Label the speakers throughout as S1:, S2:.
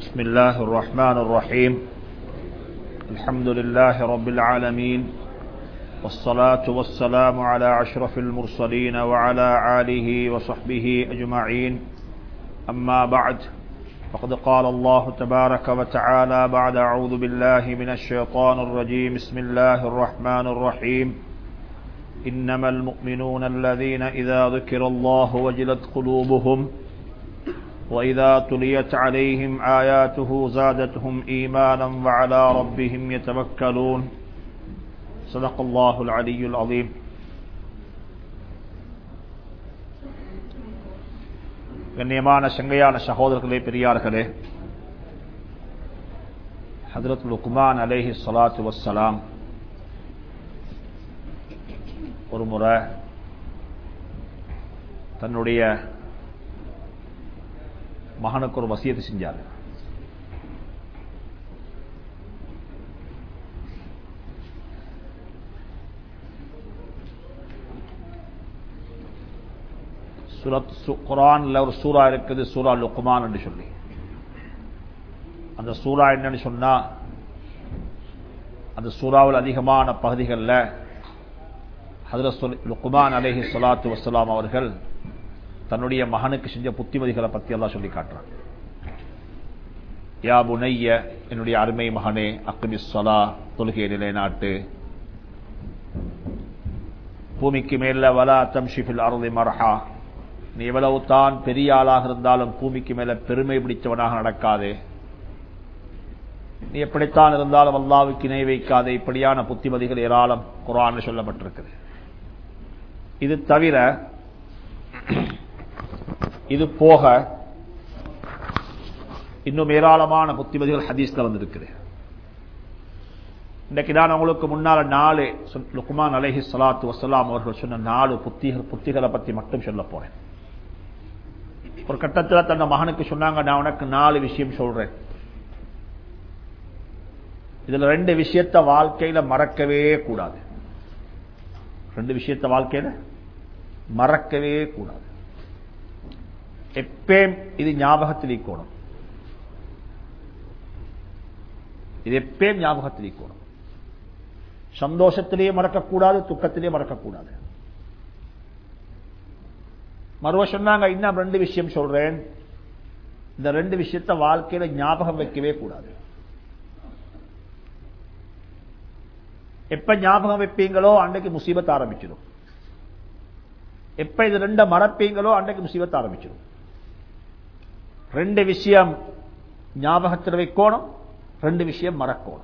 S1: بسم الله الرحمن الرحيم الحمد لله رب العالمين والصلاة والسلام على أشرف المرسلين وعلى آله وصحبه أجمعين أما بعد فقد قال الله تبارك وتعالى بعد أعوذ بالله من الشيطان الرجيم بسم الله الرحمن الرحيم إنما المؤمنون الذين إذا ذكر الله وجلت قلوبهم وإذا تليت عليهم آياته زادتهم إيمانا وعلى ربهم يتوكلون صدق الله العلي العظيم கண்ணியமான சங்கையான சகோதரர்களே பெரியார்களே ஹதரத் லுக்மான் அலேஹி சலாத்து வசலாம் ஒரு முறை தன்னுடைய மகனுக்கு ஒரு வசியத்தை செஞ்சார் சுரத் குரான்ல ஒரு சூறா இருக்குது சூரா லுக்குமான் என்று சொல்லி அந்த சூறா என்னன்னு சொன்னா அந்த சூறாவில் அதிகமான பகுதிகளில் ஹதரத் லுக்குமான் அலேஹி சலாத்து வசலாம் அவர்கள் தன்னுடைய மகனுக்கு செஞ்ச புத்திமதிகளை பத்தி எல்லாம் சொல்லி காட்டுறான் யா புனைய என்னுடைய அருமை மகனே அக்மி சொலா தொழுகை நிலைநாட்டு பூமிக்கு மேல வலா தம்ஷிஃபில் அருளி மரஹா நீ எவ்வளவு தான் பெரிய ஆளாக இருந்தாலும் பூமிக்கு மேல பெருமை பிடித்தவனாக நடக்காதே நீ எப்படித்தான் இருந்தாலும் அல்லாவுக்கு இணை வைக்காதே இப்படியான புத்திமதிகள் ஏராளம் குரான் சொல்லப்பட்டிருக்குது இது தவிர இது போக இன்னும் ஏராளமான புத்திமதிகள் ஹதீஸ்ல வந்திருக்குது இன்றைக்கு நான் உங்களுக்கு முன்னால நாலு லுக்மான் அலஹி சலாத்து வசலாம் அவர்கள் சொன்ன நாலு புத்திகள் புத்திகளை பத்தி மட்டும் சொல்ல போறேன் ஒரு கட்டத்தில் தன்னை மகனுக்கு சொன்னாங்க நான் உனக்கு நாலு விஷயம் சொல்றேன் இதுல ரெண்டு விஷயத்த வாழ்க்கையில மறக்கவே கூடாது ரெண்டு விஷயத்த வாழ்க்கையில மறக்கவே கூடாது எப்பேம் இது ஞாபகத்தில் ஈக்கணும் இது எப்பேம் ஞாபகத்தில் ஈக்கணும் சந்தோஷத்திலேயே மறக்கக்கூடாது துக்கத்திலேயே மறக்கக்கூடாது மறுவ சொன்னாங்க இன்னும் ரெண்டு விஷயம் சொல்றேன் இந்த ரெண்டு விஷயத்த வாழ்க்கையில ஞாபகம் வைக்கவே கூடாது எப்ப ஞாபகம் வைப்பீங்களோ அன்றைக்கு முசீபத் ஆரம்பிச்சிடும் எப்ப இது ரெண்ட மறப்பீங்களோ அன்றைக்கு முசீபத் ஆரம்பிச்சிடும் ரெண்டு விஷயம் ஞாபகத்தில் வைக்கணும் ரெண்டு விஷயம் மறக்கணும்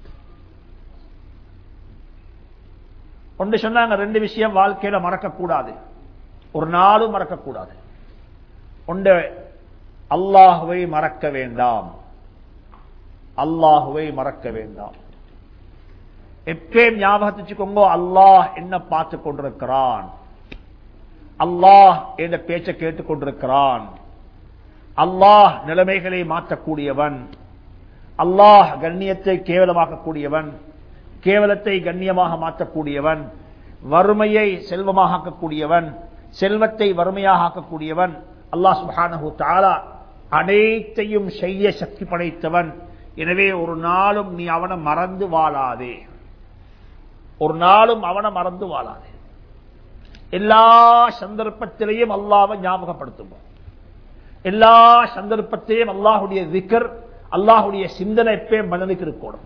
S1: ஒன்று சொன்னாங்க ரெண்டு விஷயம் வாழ்க்கையில மறக்கக்கூடாது ஒரு நாளும் மறக்கக்கூடாது ஒன்று அல்லாஹுவை மறக்க வேண்டாம் அல்லாஹுவை மறக்க வேண்டாம் எப்பயும் ஞாபகத்துச்சுக்கோங்க அல்லாஹ் என்ன பார்த்து கொண்டிருக்கிறான் அல்லாஹ் என்ற பேச்சை கேட்டுக் கொண்டிருக்கிறான் அல்லாஹ் நிலைமைகளை மாற்றக்கூடியவன் அல்லாஹ் கண்ணியத்தை கேவலமாக்கக்கூடியவன் கேவலத்தை கண்ணியமாக மாற்றக்கூடியவன் வறுமையை செல்வமாக ஆக்கக்கூடியவன் செல்வத்தை வறுமையாக ஆக்கக்கூடியவன் அல்லாஹ் சுபானு தாலா அனைத்தையும் செய்ய சக்தி படைத்தவன் எனவே ஒரு நாளும் நீ அவனை மறந்து வாழாதே ஒரு நாளும் அவனை மறந்து வாழாதே எல்லா சந்தர்ப்பத்திலையும் அல்லாவை ஞாபகப்படுத்துவோம் எல்லா சந்தர்ப்பத்திலையும் அல்லாஹுடைய விக்கர் அல்லாஹுடைய சிந்தனை எப்பயும் மனதுக்கு இருக்கணும்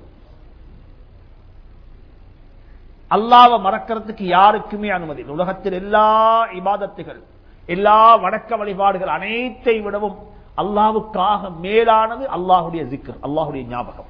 S1: அல்லாவை மறக்கிறதுக்கு யாருக்குமே அனுமதி உலகத்தில் எல்லா இபாதத்துகள் எல்லா வணக்க வழிபாடுகள் அனைத்தை விடவும் அல்லாவுக்காக மேலானது அல்லாஹுடைய திக்கர் அல்லாஹுடைய ஞாபகம்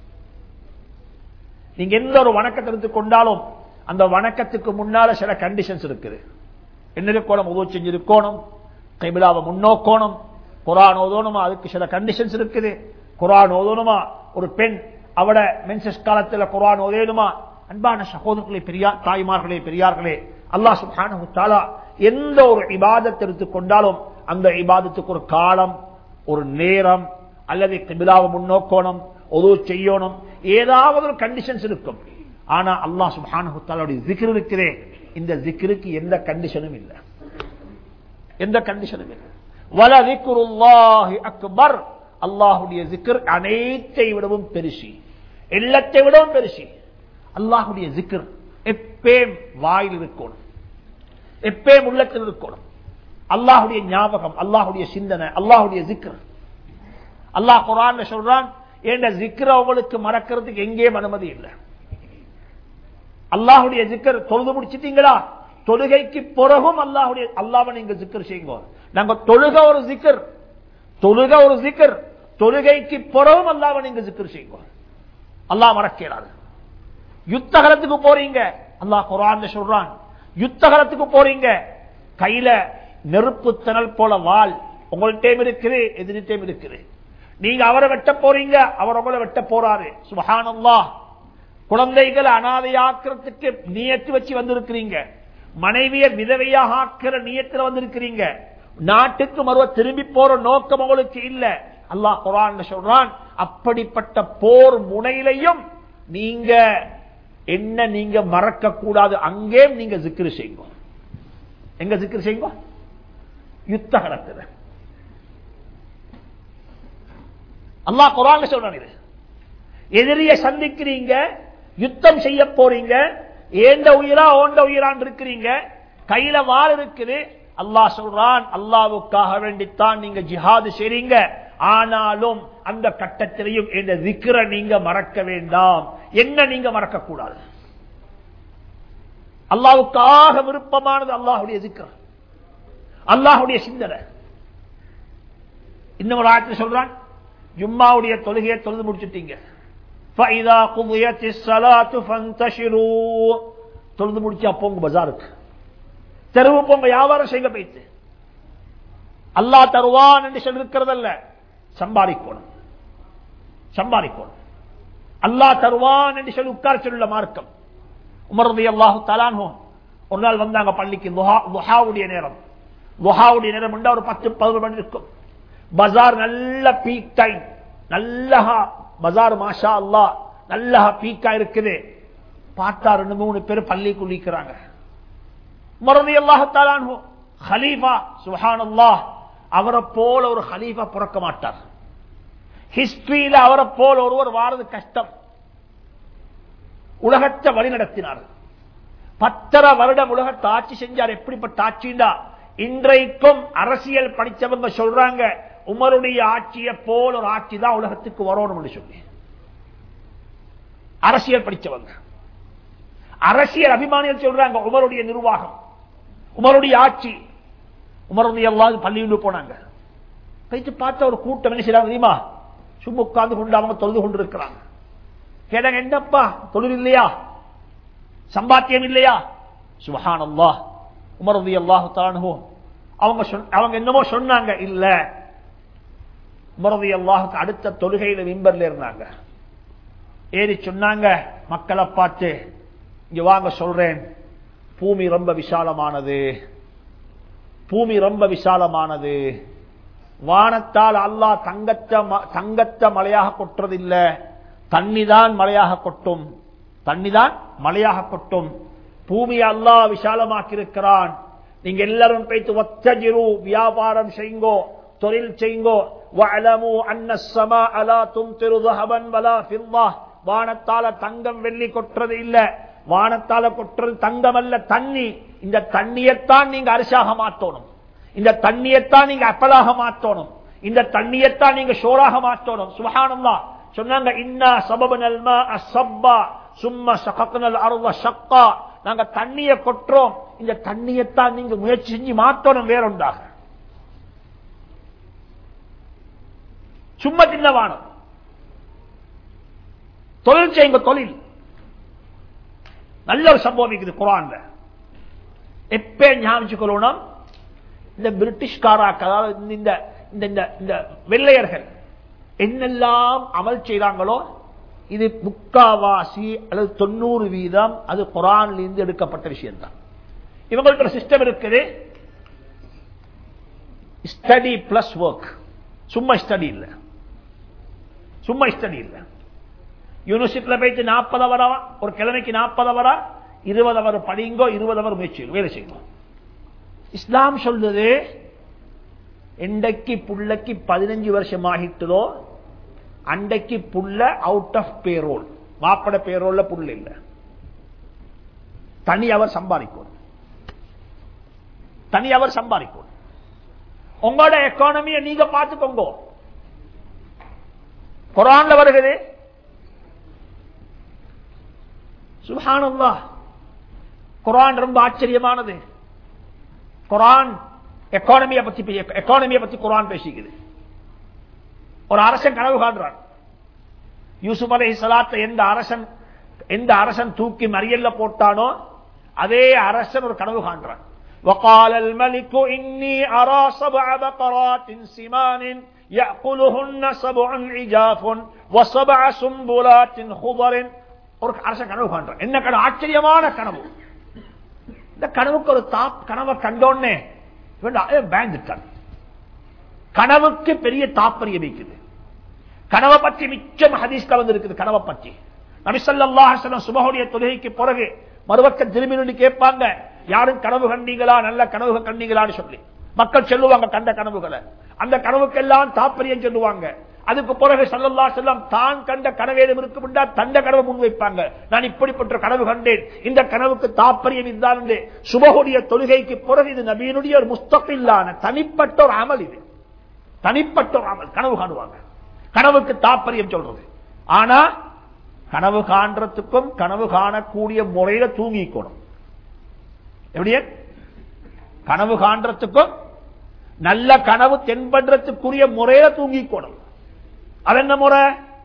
S1: நீங்க எந்த ஒரு வணக்கத்தை எடுத்து கொண்டாலும் அந்த வணக்கத்துக்கு முன்னால சில கண்டிஷன்ஸ் இருக்குது என்ன இருக்கணும் உதவு செஞ்சிருக்கணும் கைபிலாவை முன்னோக்கணும் குரான் ஓதணுமா அதுக்கு சில கண்டிஷன்ஸ் இருக்குது குரான் ஓதணுமா ஒரு பெண் அவட மென்சஸ் காலத்தில் குரான் ஓதேனுமா அன்பான சகோதரர்களே பெரியார் தாய்மார்களே பெரியார்களே அல்லாஹ் சுப்ஹானஹு தஆலா எந்த ஒரு இபாதத்தை எடுத்துக் கொண்டாலும் அந்த இபாதத்துக்கு ஒரு காலம் ஒரு நேரம் அல்லது கிபிலாவை முன்னோக்கணும் ஒது செய்யணும் ஏதாவது ஒரு கண்டிஷன்ஸ் இருக்கும் ஆனா அல்லாஹ் சுப்ஹானஹு தஆலாவுடைய zikr இருக்கிறே இந்த zikருக்கு எந்த கண்டிஷனும் இல்லை எந்த கண்டிஷனும் இல்லை வல திக்ருல்லாஹி அக்பர் அல்லாஹுடைய ஜிக்கர் அனைத்தை விடவும் பெருசி எல்லாத்தை விடவும் பெருசி அல்லாஹுடைய ஜிக்கர் எப்பேம் வாயில் இருக்கணும் எப்பேம் உள்ளத்தில் இருக்கணும் அல்லாஹுடைய ஞாபகம் அல்லாஹுடைய சிந்தனை அல்லாஹுடைய ஜிக்கர் அல்லாஹ் குரான் சொல்றான் ஏண்ட ஜிக்கர உங்களுக்கு மறக்கிறதுக்கு எங்கேயும் அனுமதி இல்லை அல்லாஹுடைய ஜிக்கர் தொழுது முடிச்சிட்டீங்களா தொழுகைக்கு பிறகும் அல்லாஹுடைய அல்லாவை நீங்க ஜிக்கர் செய்யுங்க நாங்க தொழுக ஒரு ஜிக்கர் தொழுக ஒரு ஜிக்கர் தொழுகைக்கு பிறகும் அல்லாவை நீங்க ஜிக்கர் செய்யுங்க அல்லாஹ் மறக்கிறாரு யுத்தகலத்துக்கு போறீங்க அல்லாஹ் குரான் சொல்றான் யுத்தகலத்துக்கு போறீங்க கையில நெருப்பு திணல் போல வால் உங்கள்கிட்ட இருக்குது எதிரிட்டையும் இருக்குது நீங்க அவரை வெட்ட போறீங்க அவர் உங்களை வெட்ட போறாரு சுபஹானல்லா குழந்தைகளை அனாதையாக்குறதுக்கு நியத்து வச்சு வந்திருக்கிறீங்க மனைவிய விதவையாக ஆக்கிற நியத்துல வந்திருக்கிறீங்க நாட்டுக்கு மறுவ திரும்பி போற நோக்கம் உங்களுக்கு இல்ல அல்லாஹ் குரான் சொல்றான் அப்படிப்பட்ட போர் முனையிலையும் நீங்க என்ன நீங்க மறக்க கூடாது அங்கே நீங்க ஜிக்ரு செய்யுங்க எங்க ஜிக்ரு செய்யுங்க யுத்த கடத்துல அல்லாஹ் குரான் சொல்றான் இது எதிரிய சந்திக்கிறீங்க யுத்தம் செய்ய போறீங்க ஏண்ட உயிரா ஓண்ட உயிரான் இருக்கிறீங்க கையில வாள் இருக்குது அல்லாஹ் சொல்றான் அல்லாவுக்காக வேண்டித்தான் நீங்க ஜிஹாது செய்றீங்க ஆனாலும் அந்த கட்டத்திலையும் இந்த விக்கிர நீங்க மறக்க வேண்டாம் என்ன நீங்க மறக்க கூடாது அல்லாவுக்காக விருப்பமானது அல்லாஹுடைய திக்கர் அல்லாஹுடைய சிந்தனை இன்னும் ஒரு ஆயத்தில் சொல்றான் ஜும்மாவுடைய தொழுகையை தொழுது முடிச்சுட்டீங்க فَإِذَا قُضِيَتِ الصَّلَاةُ فَانْتَشِرُوا தொழுது முடிச்சா போங்க பஜாருக்கு தெருவு போங்க வியாபாரம் செய்ய போயிட்டு அல்லாஹ் தருவான் என்று சொல்லிருக்கிறதல்ல சம்பாதிக்கணும் சம்பாதிக்கணும் அல்லாஹ் தருவான் என்று சொல்லி உட்கார சொல்ல மார்க்கம் உமரது அல்லாஹு தலானோ ஒரு நாள் வந்தாங்க பள்ளிக்கு துஹாவுடைய நேரம் துஹாவுடைய நேரம் ஒரு பத்து பதினொரு மணி இருக்கும் பஜார் நல்ல பீக் டைம் நல்ல பஜார் மாஷா அல்லா நல்ல பீக்கா இருக்குது பார்த்தா ரெண்டு மூணு பேர் பள்ளி குளிக்கிறாங்க மறதி அல்லாஹாலு ஹலீஃபா சுஹான் அல்லாஹ் அவரை போல ஒரு ஹலீஃபா பிறக்க மாட்டார் ஹிஸ்டரியில அவரை போல ஒருவர் வாரது கஷ்டம் உலகத்தை வழி நடத்தினார் பத்தரை வருடம் உலகத்தை ஆட்சி செஞ்சார் எப்படிப்பட்ட ஆட்சிண்டா இன்றைக்கும் அரசியல் படிச்சவங்க சொல்றாங்க உமருடைய ஆட்சியை போல ஒரு ஆட்சி தான் உலகத்துக்கு வரணும் சொல்லி அரசியல் படிச்சவங்க அரசியல் அபிமானிகள் சொல்றாங்க உமருடைய நிர்வாகம் உமருடைய ஆட்சி உமருடைய எல்லாரும் பள்ளியில் போனாங்க போயிட்டு பார்த்த ஒரு கூட்டம் என்ன செய்யறாங்க தெரியுமா சும்மா உட்கார்ந்து கொண்டு அவங்க தொழுது கொண்டு இருக்கிறாங்க கேட்டாங்க என்னப்பா தொழில் இல்லையா சம்பாத்தியம் இல்லையா சுபஹான் அல்லா உமரது அல்லாஹு தானுவோ அவங்க அவங்க என்னமோ சொன்னாங்க இல்ல உமரது அல்லாஹுக்கு அடுத்த தொழுகையில விம்பர்ல இருந்தாங்க ஏறி சொன்னாங்க மக்களை பார்த்து இங்க வாங்க சொல்றேன் பூமி ரொம்ப விசாலமானது பூமி ரொம்ப விசாலமானது வானத்தால் அல்லாஹ் தங்கத்த தங்கத்த மழையாக கொட்டுறதில்ல தண்ணிதான் மழையாக கொட்டும் தண்ணிதான் மழையாக கொட்டும் பூமி அல்லாஹ் விசாலமாக்கி இருக்கிறான் நீங்க எல்லாரும் போய்த்து ஒத்தஜிரு வியாபாரம் செய்யுங்கோ தொழில் செய்யுங்கோ வஅலமு அன்ன السماء لا تمطر ذهبا ولا فضة வானத்தால தங்கம் வெள்ளி கொட்டுறது இல்ல வானத்தால கொட்டுறது தங்கம் அல்ல தண்ணி இந்த தண்ணியத்தான் நீங்க அரிசாக மாத்தணும் இந்த தண்ணியத்தான் நீங்க அப்பலாக மாத்தணும் இந்த தண்ணியத்தான் நீங்க ஷோராக மாத்தணும் சுபஹானல்லா சொன்னாங்க இன்னா சபபனல் மா அஸ்ஸப்பா சும்மா ஷகக்னல் அர்த ஷக்கா நாங்க தண்ணிய கொட்டுறோம் இந்த தண்ணியத்தான் நீங்க முயற்சி செஞ்சு மாத்தணும் வேறொன்றாக சும்மா தின்னவானம் தொழில் செய்யுங்க தொழில் நல்ல ஒரு சம்பவம் இருக்குது குரான்ல எப்ப ஞாபகம் இந்த பிரிட்டிஷ்காராக்கு அதாவது இந்த இந்த இந்த வெள்ளையர்கள் என்னெல்லாம் அமல் செய்றாங்களோ இது முக்காவாசி அல்லது தொண்ணூறு வீதம் அது குரான்ல இருந்து எடுக்கப்பட்ட விஷயம் தான் இவங்கள்ட்ட சிஸ்டம் இருக்குது ஸ்டடி பிளஸ் ஒர்க் சும்மா ஸ்டடி இல்ல சும்மா ஸ்டடி இல்ல யூனிவர்சிட்டியில போயிட்டு நாற்பது அவரா ஒரு கிழமைக்கு நாற்பது அவரா இருபது அவர் படிங்கோ இருபது அவர் முயற்சி வேலை செய்யணும் இஸ்லாம் சொல்லுது இன்றைக்கு புள்ளைக்கு பதினஞ்சு வருஷம் ஆகிட்டதோ அன்றைக்கு புள்ள அவுட் ஆஃப் பேரோல் மாப்பட பேரோல்ல புள்ள இல்ல தனி அவர் சம்பாதிக்கும் தனி அவர் சம்பாதிக்கும் உங்களோட எக்கானமியை நீங்க பார்த்துக்கோங்க குரான்ல வருகிறது சுபானல்லா குரான் ரொம்ப ஆச்சரியமானது குரான் எக்கானமியை பத்தி எக்கானமியை பத்தி குரான் பேசிக்குது ஒரு அரசன் கனவு காண்றான் யூசுப் அலை சலாத்தை எந்த அரசன் எந்த அரசன் தூக்கி மறியல்ல போட்டானோ அதே அரசன் ஒரு கனவு காண்றான் وقال الملك إني أرى سبع بقرات سمان يأكلهن سبع عجاف وسبع سنبلات خضر ஒரு அரசன் கனவு காண்றான் என்ன கனவு ஆச்சரியமான கனவு இந்த கனவுக்கு ஒரு தாப் கனவை கண்டோன்னே பயந்துட்டான் கனவுக்கு பெரிய தாற்பயம் வைக்குது கனவை பற்றி மிச்சம் ஹதீஸ்ல வந்து இருக்குது கனவை பற்றி நபிசல்லாஹலம் சுபகுடைய தொழுகைக்கு பிறகு மறுபக்கம் திரும்பி நின்று கேட்பாங்க யாரும் கனவு கண்டீங்களா நல்ல கனவு கண்டீங்களான்னு சொல்லி மக்கள் சொல்லுவாங்க கண்ட கனவுகளை அந்த கனவுக்கெல்லாம் தாற்பயம் சொல்லுவாங்க அதுக்கு பிறகு சல்லல்லா செல்லம் தான் கண்ட கனவேதம் இருக்கும் தந்த கனவை முன்வைப்பாங்க நான் இப்படிப்பட்ட கனவு கண்டேன் இந்த கனவுக்கு தாற்பயம் இதுதான் என்று சுபகுடைய தொழுகைக்கு பிறகு இது நபீனுடைய ஒரு முஸ்தகில்லான தனிப்பட்ட ஒரு அமல் இது தனிப்பட்ட ஒரு அமல் கனவு காணுவாங்க கனவுக்கு தாற்பயம் சொல்றது ஆனா கனவு காண்றதுக்கும் கனவு காணக்கூடிய முறையில தூங்கிக்கணும் எப்படியே கனவு காண்றதுக்கும் நல்ல கனவு தென்படுறதுக்குரிய முறையில தூங்கிக்கணும் அது என்ன முறை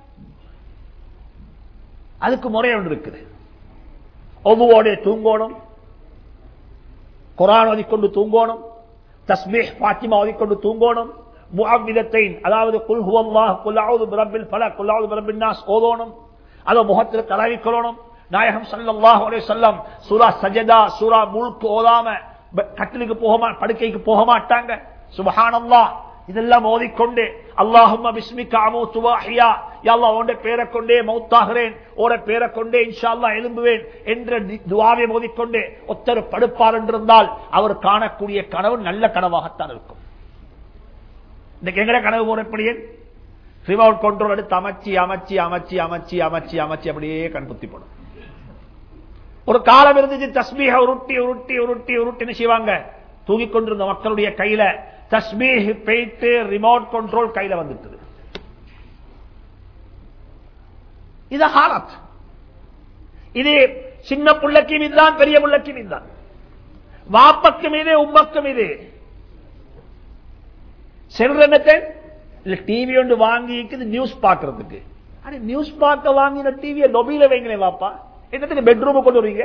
S1: அதுக்கு முறை ஒன்று இருக்குது ஒவ்வொரு தூங்கணும் குரான் ஓதிக்கொண்டு தூங்கணும் தஸ்மீஹ் பாத்திமா ஓதிக்கொண்டு தூங்கணும் முகவிதத்தை அதாவது குல்ஹுவல்லாஹ் குல்லாவது பிரபில் பல குல்லாவது பிரபின் நாஸ் ஓதோணும் அதை முகத்தில் தடவிக்கொள்ளணும் நாயகம் சல்லாஹ் சொல்லம் சூரா சஜதா சூரா முழுக்கு ஓதாம கட்டிலுக்கு போக படுக்கைக்கு போக மாட்டாங்க சுபஹானல்லா இதெல்லாம் ஓதிக்கொண்டு அல்லாஹும் பிஸ்மிக்க அமு துவாஹியா யாழ்லா உன்னை பேரை கொண்டே மௌத்தாகிறேன் ஓட பேரை கொண்டே இன்ஷால்லா எழும்புவேன் என்ற துவாவை மோதிக்கொண்டு ஒத்தர் படுப்பார் என்றிருந்தால் அவர் காணக்கூடிய கனவு நல்ல கனவாகத்தான் இருக்கும் இன்னைக்கு எங்கட கனவு முறைப்படியே ரிமோட் கண்ட்ரோல் எடுத்து அமைச்சி அமைச்சி அமைச்சி அமைச்சி அமைச்சி அமைச்சி அப்படியே கண்புத்தி போடும் ஒரு காலம் இருந்துச்சு தஸ்மீக உருட்டி உருட்டி உருட்டி உருட்டின்னு செய்வாங்க தூங்கிக் கொண்டிருந்த மக்களுடைய கையில தஸ்மீஹ் பெய்த்து ரிமோட் கண்ட்ரோல் கையில வந்துட்டு இது ஹாலத் இது சின்ன புள்ளக்கு மீதுதான் பெரிய புள்ளக்கு மீதுதான் வாப்பக்கு மீது உம்மக்கு மீது செல்றனத்தை இல்ல டிவி ஒன்று வாங்கி நியூஸ் பாக்குறதுக்கு நியூஸ் பார்க்க வாங்கின டிவியை லொபியில வைங்களேன் வாப்பா என்னத்துக்கு பெட்ரூம் கொண்டு வருவீங்க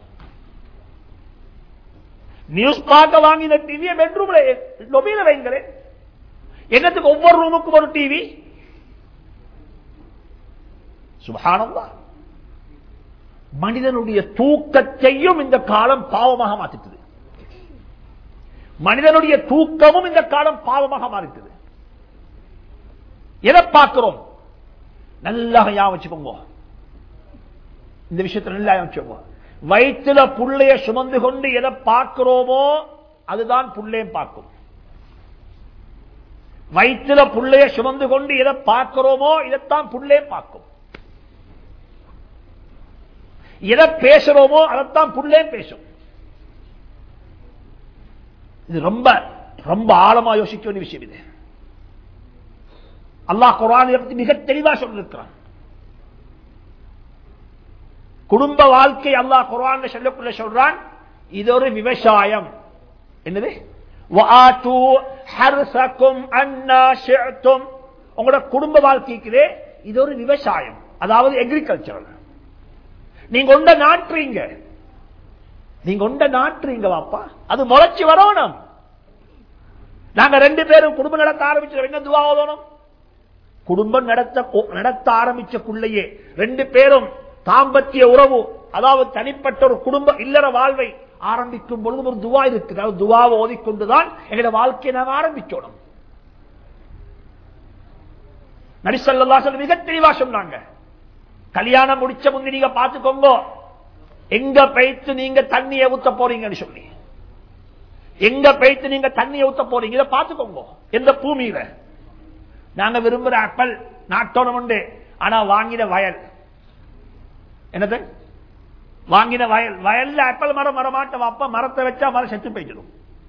S1: நியூஸ் பார்க்க வாங்கின டிவியை பெட்ரூம்ல லொபியில வைங்களேன் என்னத்துக்கு ஒவ்வொரு ரூமுக்கும் ஒரு டிவி சுபானந்தா மனிதனுடைய தூக்கத்தையும் இந்த காலம் பாவமாக மாற்றிட்டது மனிதனுடைய தூக்கமும் இந்த காலம் பாவமாக மாறிட்டது எதை பார்க்கிறோம் நல்லா ஞாபகம் வச்சுக்கோங்க இந்த விஷயத்தில் நல்லா வச்சுக்கோங்க வயிற்றுல புள்ளைய சுமந்து கொண்டு எதை பார்க்கிறோமோ அதுதான் புள்ளையும் பார்க்கும் வயிற்றுல புள்ளைய சுமந்து கொண்டு எதை பார்க்கிறோமோ இதைத்தான் புள்ளே பார்க்கும் எதை பேசுறோமோ அதைத்தான் புள்ளே பேசும் இது ரொம்ப ரொம்ப ஆழமா யோசிக்க வேண்டிய விஷயம் இது அல்லாஹ் குரான் பற்றி மிக தெளிவா சொல்லிருக்கிறான் குடும்ப வாழ்க்கை அல்லாஹ் குரான் சொல்லக்குள்ள சொல்றான் இது ஒரு விவசாயம் என்னது உங்களோட குடும்ப வாழ்க்கைக்கு இது ஒரு விவசாயம் அதாவது எக்ரிகல்ச்சரல் நீங்க ஒண்ட நாட்டுறீங்க நீங்க ஒண்ட நாட்டுறீங்க வாப்பா அது முளைச்சு வரணும் நாங்க ரெண்டு பேரும் குடும்பம் நடத்த ஆரம்பிச்சு என்ன துவா ஓதணும் குடும்பம் நடத்த நடத்த ஆரம்பிச்சக்குள்ளேயே ரெண்டு பேரும் தாம்பத்திய உறவு அதாவது தனிப்பட்ட ஒரு குடும்ப இல்லற வாழ்வை ஆரம்பிக்கும் பொழுது ஒரு துவா இருக்கு அதாவது துவாவை ஓதிக்கொண்டுதான் எங்களோட வாழ்க்கையை நாங்கள் ஆரம்பிச்சோம் நரிசல்லா சொல்லி மிக தெளிவா சொன்னாங்க கல்யாணம் முடிச்ச முந்தி நீங்க பாத்துக்கோங்க எங்க பயிற்று நீங்க தண்ணியை ஊத்த போறீங்கன்னு சொல்லி எங்க போயிட்டு நீங்க தண்ணி ஊத்த போறீங்க இதை பாத்துக்கோங்க எந்த பூமியில நாங்க விரும்புற ஆப்பிள் நாட்டோனம் உண்டு ஆனா வாங்கின வயல் என்னது வாங்கின வயல் வயல்ல ஆப்பிள் மரம் மரமாட்ட அப்ப மரத்தை வச்சா மரம் செத்து போயிடும்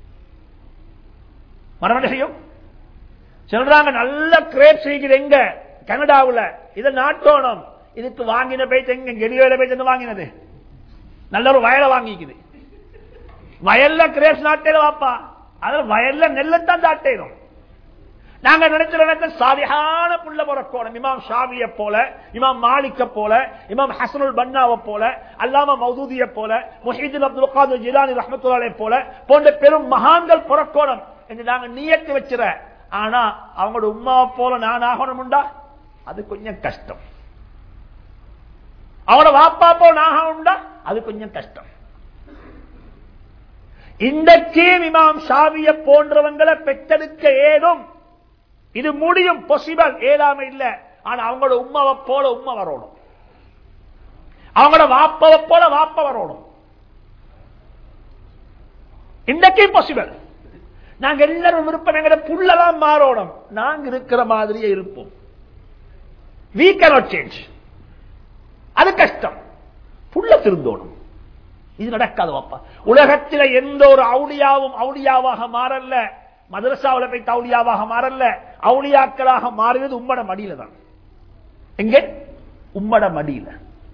S1: மரம் என்ன செய்யும் சொல்றாங்க நல்ல கிரேப்ஸ் இருக்குது எங்க கனடாவுல இதை நாட்டோணும் இதுக்கு வாங்கின போயிட்டு எங்க கெலிவேல போயிட்டு வாங்கினது நல்ல ஒரு வயலை வாங்கிக்குது வயல்ல கிரேப்ஸ் நாட்டையில வாப்பா அதுல வயல்ல நெல்லத்தான் தாட்டையிடும் நாங்க நினைச்ச நினைச்ச சாதியான புள்ள பிறக்கணும் இமாம் ஷாவிய போல இமாம் மாலிக்க போல இமாம் ஹசனுல் பன்னாவை போல அல்லாம மௌதூதிய போல முஹீதின் அப்துல் காதர் ஜிலானி ரஹமத்துல்லாலை போல போன்ற பெரும் மகான்கள் பிறக்கணும் என்று நாங்க நீயத்து வச்சிர ஆனா அவங்களோட உமாவை போல நான் ஆகணும்டா அது கொஞ்சம் கஷ்டம் அவனோட வாப்பா போல நான் ஆகணும்டா அது கொஞ்சம் கஷ்டம் இன்றைக்கு இமாம் ஷாவிய போன்றவங்களை பெற்றெடுக்க ஏதும் இது முடியும் பாசிபிள் ஏதாம இல்ல ஆனா அவங்களோட உமாவை போல உண்மை வரணும் அவங்களோட வாப்பவை போல வாப்ப வரணும் இன்றைக்கு பாசிபிள் நாங்க எல்லாரும் விருப்பம் எங்கட புள்ளதான் மாறணும் நாங்க இருக்கிற மாதிரியே இருப்போம் we cannot change அது கஷ்டம் புள்ள திருந்தோணும் இது நடக்காது வாப்பா உலகத்தில் எந்த ஒரு அவுளியாவும் அவுளியாவாக மாறல்ல மதரசாவில் போய் அவுளியாவாக மாறல்ல அவுளியாக்களாக மாறினது உம்மட மடியில தான் எங்க உம்மட மடியில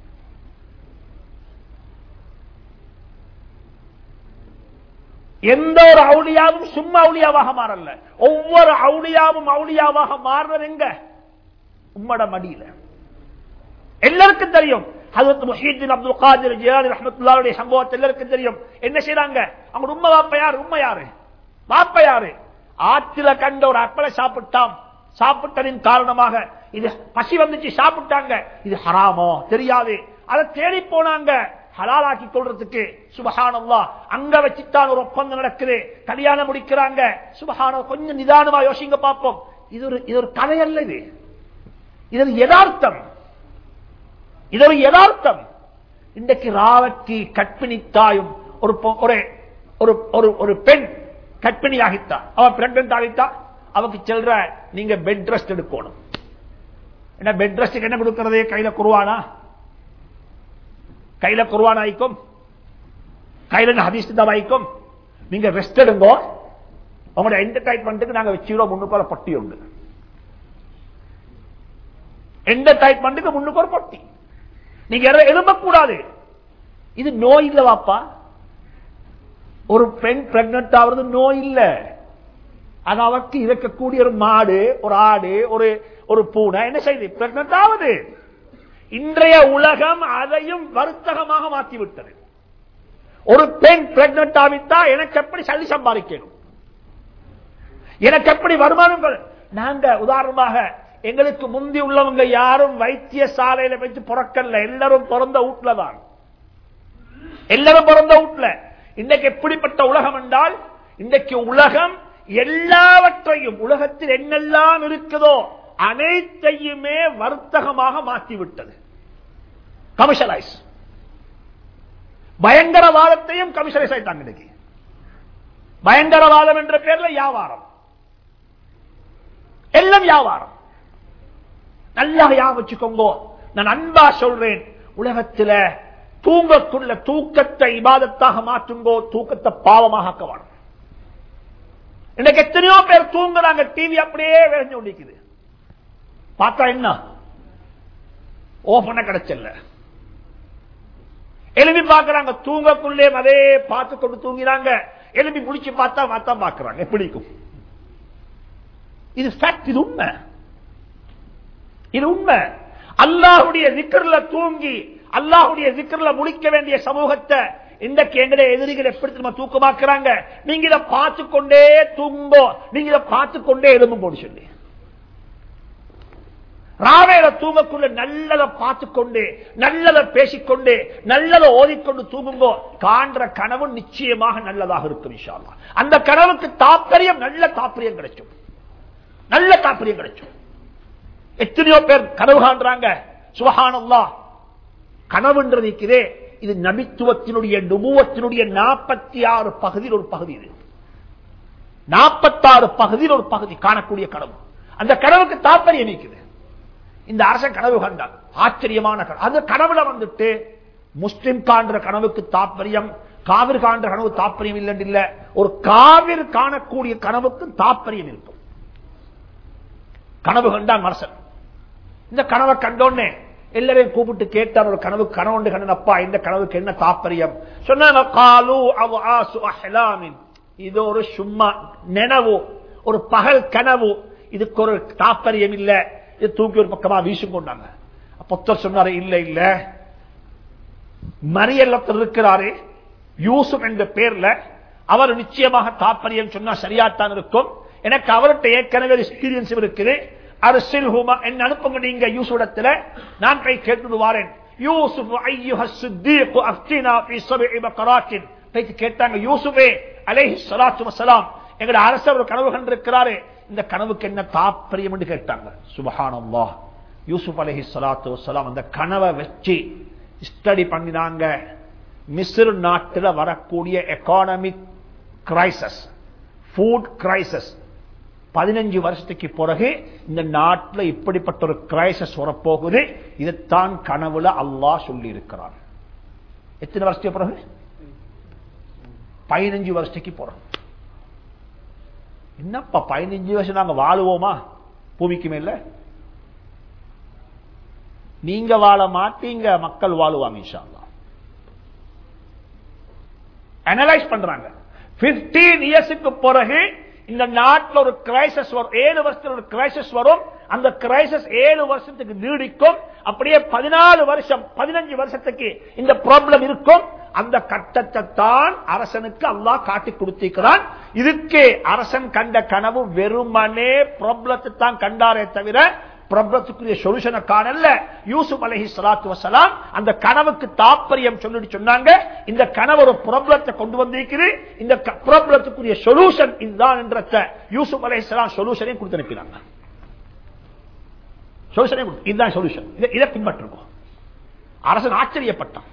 S1: எந்த ஒரு அவுளியாவும் சும்மா அவுளியாவாக மாறல்ல ஒவ்வொரு அவுளியாவும் அவுளியாவாக மாறுறது எங்க உம்மட மடியில எல்லாருக்கும் தெரியும் ஹசரத் முஹீத்தின் அப்துல் காதிர் ஜிலானி ரஹமத்துல்லாவுடைய சம்பவத்தை எல்லாருக்கும் தெரியும் என்ன செய்யறாங்க அவங்க உண்மை வாப்ப யாரு உண்மை யாரு வாப்ப யாரு ஆற்றில கண்ட ஒரு அப்பளை சாப்பிட்டாம் சாப்பிட்டதின் காரணமாக இது பசி வந்துச்சு சாப்பிட்டாங்க இது ஹராமோ தெரியாது அதை தேடி போனாங்க ஹலாலாக்கி கொள்றதுக்கு சுபஹானல்லா அங்க வச்சுத்தான் ஒரு ஒப்பந்தம் நடக்குது கல்யாணம் முடிக்கிறாங்க சுபஹான கொஞ்சம் நிதானமா யோசிங்க பார்ப்போம் இது ஒரு இது ஒரு கதை அல்ல இது இது ஒரு யதார்த்தம் இது ஒரு யதார்த்தம் இன்றைக்கு ராவத்தி கற்பிணி தாயும் ஒரு ஒரு ஒரு ஒரு பெண் கற்பிணி ஆகித்தா அவ பிரெக்னன்ட் ஆகித்தா அவக்கு செல்ற நீங்க பெட் ரெஸ்ட் எடுக்கணும் என்ன பெட் ரெஸ்ட் என்ன கொடுக்கறது கையில குருவானா கையில குருவான் ஆயிக்கும் கையில ஹதீஸ் தான் ஆயிக்கும் நீங்க ரெஸ்ட் எடுங்க உங்களோட என்டர்டைன்மெண்ட்டுக்கு நாங்க வச்சுக்கிறோம் முன்னுக்கு ஒரு பொட்டி உண்டு என்டர்டைன்மெண்ட்டுக்கு முன்னுக்கு ஒரு பொட்டி நீங்க எழும்பக்கூடாது இது நோய் இல்ல வாப்பா ஒரு பெண் பிரெக்னன்ட் ஆகிறது நோய் இல்ல அது அவருக்கு இருக்கக்கூடிய ஒரு மாடு ஒரு ஆடு ஒரு ஒரு பூனை என்ன செய்யுது பிரெக்னன்ட் ஆகுது இன்றைய உலகம் அதையும் வருத்தகமாக மாற்றிவிட்டது ஒரு பெண் பிரெக்னன்ட் ஆவித்தா எனக்கு எப்படி சல்லி சம்பாதிக்கணும் எனக்கு எப்படி வருமானம் நாங்க உதாரணமாக எங்களுக்கு முந்தி உள்ளவங்க யாரும் வைத்திய சாலையில வச்சு பிறக்கல எல்லாரும் பிறந்த வீட்டுல தான் எல்லாரும் பிறந்த வீட்டுல இன்றைக்கு எப்படிப்பட்ட உலகம் என்றால் இன்றைக்கு உலகம் எல்லாவற்றையும் உலகத்தில் என்னெல்லாம் இருக்குதோ அனைத்தையுமே வர்த்தகமாக மாற்றிவிட்டது கமிஷனைஸ் பயங்கரவாதத்தையும் கமிஷனைஸ் ஆயிட்டாங்க இன்னைக்கு பயங்கரவாதம் என்ற பேர்ல வியாபாரம் எல்லாம் வியாபாரம் நல்லா யா வச்சுக்கோங்க நான் அன்பா சொல்றேன் உலகத்தில் தூங்கக்குள்ள தூக்கத்தை இபாதத்தாக மாற்றுங்கோ தூக்கத்தை பாவமாக ஆக்கவாடும் இன்னைக்கு எத்தனையோ பேர் தூங்குறாங்க டிவி அப்படியே விளைஞ்சு கொண்டிருக்குது பார்த்தா என்ன ஓ பண்ண கிடைச்சல எலும்பி பார்க்கறாங்க தூங்கக்குள்ளே அதே பார்த்து கொண்டு தூங்கினாங்க எலும்பி முடிச்சு பார்த்தா பார்த்தா பார்க்கறாங்க எப்படிக்கும் இது ஃபேக்ட் இது உண்மை இது உண்மை அல்லாஹுடைய திக்கர்ல தூங்கி அல்லாஹுடைய திக்கர்ல முடிக்க வேண்டிய சமூகத்தை இன்றைக்கு எங்களுடைய எதிரிகள் எப்படி திரும்ப தூக்கமாக்குறாங்க நீங்க இதை பார்த்து கொண்டே தூங்கோ நீங்க இதை பார்த்து கொண்டே எலும்பு போடு சொல்லி ராவேல தூங்கக்குள்ள நல்லதை பார்த்து கொண்டு நல்லதை பேசிக்கொண்டு நல்லதை ஓதிக்கொண்டு தூங்குங்கோ காண்ற கனவு நிச்சயமாக நல்லதாக இருக்கும் இன்ஷால்லா அந்த கனவுக்கு தாற்பயம் நல்ல தாற்பயம் கிடைக்கும் நல்ல தாற்பயம் கிடைக்கும் எத்தனையோ பேர் கனவு காண்றாங்க சுபஹானல்லா கனவுன்றது இருக்கிறே இது நபித்துவத்தினுடைய நுபுவத்தினுடைய நாற்பத்தி ஆறு பகுதியில் ஒரு பகுதி இது நாற்பத்தாறு பகுதியில் ஒரு பகுதி காணக்கூடிய கனவு அந்த கனவுக்கு தாற்பயம் இருக்குது இந்த அரசன் கனவு கண்டான் ஆச்சரியமான கனவு அந்த கனவுல வந்துட்டு முஸ்லிம் காண்ற கனவுக்கு தாற்பயம் காவிர் காண்ற கனவு தாற்பயம் இல்லைன்னு இல்ல ஒரு காவிர் காணக்கூடிய கனவுக்கு தாற்பயம் இருக்கும் கனவு கண்டான் அரசன் இந்த கனவை கண்டோன்னே எல்லாரையும் கூப்பிட்டு கேட்டார் ஒரு கனவு கனவு கண்ணப்பா இந்த கனவுக்கு என்ன தாற்பயம் சொன்னாங்க காலு அவ ஆசு அஹ்லாமின் இது ஒரு சும்மா நினைவு ஒரு பகல் கனவு இதுக்கு ஒரு தாற்பயம் இல்ல இது தூக்கி ஒரு பக்கமா வீசும் கொண்டாங்க புத்தர் சொன்னாரு இல்ல இல்ல மரியல்லத்தில் இருக்கிறாரு யூசுப் என்ற பேர்ல அவர் நிச்சயமாக தாற்பயம் சொன்னா சரியாத்தான் இருக்கும் எனக்கு அவர்கிட்ட ஏற்கனவே எக்ஸ்பீரியன்ஸ் இருக்குது அரசில் ஹுமா என்ன அனுப்புங்க நீங்க யூசுடத்துல நான் போய் கேட்டு வாரேன் யூசுப் ஐயுஹ சித்தீக் அஃப்தினா ஃபீ சப்இ பக்கராத்தின் போய் கேட்டாங்க யூசுஃபே அலைஹி ஸலாத்து வஸலாம் எங்கட அரசர் ஒரு கனவு கண்டிருக்கிறாரு இந்த கனவுக்கு என்ன தாற்பயம் என்று கேட்டாங்க சுபஹானல்லாஹ் யூசுப் அலைஹி ஸலாத்து வஸலாம் அந்த கனவை வச்சு ஸ்டடி பண்ணினாங்க மிஸ்ர் நாட்டில் வரக்கூடிய எக்கானமிக் கிரைசஸ் ஃபுட் கிரைசஸ் பதினஞ்சு வருஷத்துக்கு பிறகு இந்த நாட்டில் இப்படிப்பட்ட ஒரு கிரைசஸ் வரப்போகுது இதைத்தான் கனவுல அல்லாஹ் சொல்லி இருக்கிறார் எத்தனை வருஷத்துக்கு பிறகு பதினஞ்சு வருஷத்துக்கு போறோம் என்னப்பா பதினஞ்சு வருஷம் நாங்க வாழுவோமா பூமிக்கு மேல நீங்க வாழ மாட்டீங்க மக்கள் வாழுவாங்க இன்ஷா அல்லாஹ் அனலைஸ் பண்றாங்க பிப்டீன் இயர்ஸுக்கு பிறகு இந்த நாட்டில் ஒரு கிரைசஸ் வரும் ஏழு வருஷத்துல ஒரு கிரைசஸ் வரும் அந்த கிரைசஸ் ஏழு வருஷத்துக்கு நீடிக்கும் அப்படியே பதினாலு வருஷம் பதினஞ்சு வருஷத்துக்கு இந்த ப்ராப்ளம் இருக்கும் அந்த கட்டத்தை தான் அரசனுக்கு அல்லாஹ் காட்டி கொடுத்திருக்கிறான் இதுக்கு அரசன் கண்ட கனவு வெறுமனே ப்ராப்ளத்தை தான் கண்டாரே தவிர பிரபலத்துக்குரிய சொல்யூஷனை காணல யூசுப் அலஹி சலாத்து வசலாம் அந்த கனவுக்கு தாற்பயம் சொல்லிட்டு சொன்னாங்க இந்த கனவு ஒரு பிரபலத்தை கொண்டு வந்திருக்குது இந்த பிரபலத்துக்குரிய சொல்யூஷன் இதுதான் என்ற யூசுப் அலஹி சலாம் சொல்யூஷனை கொடுத்து அனுப்பினாங்க சொல்யூஷனை இதுதான் சொல்யூஷன் இதை பின்பற்றுவோம் அரசன் ஆச்சரியப்பட்டான்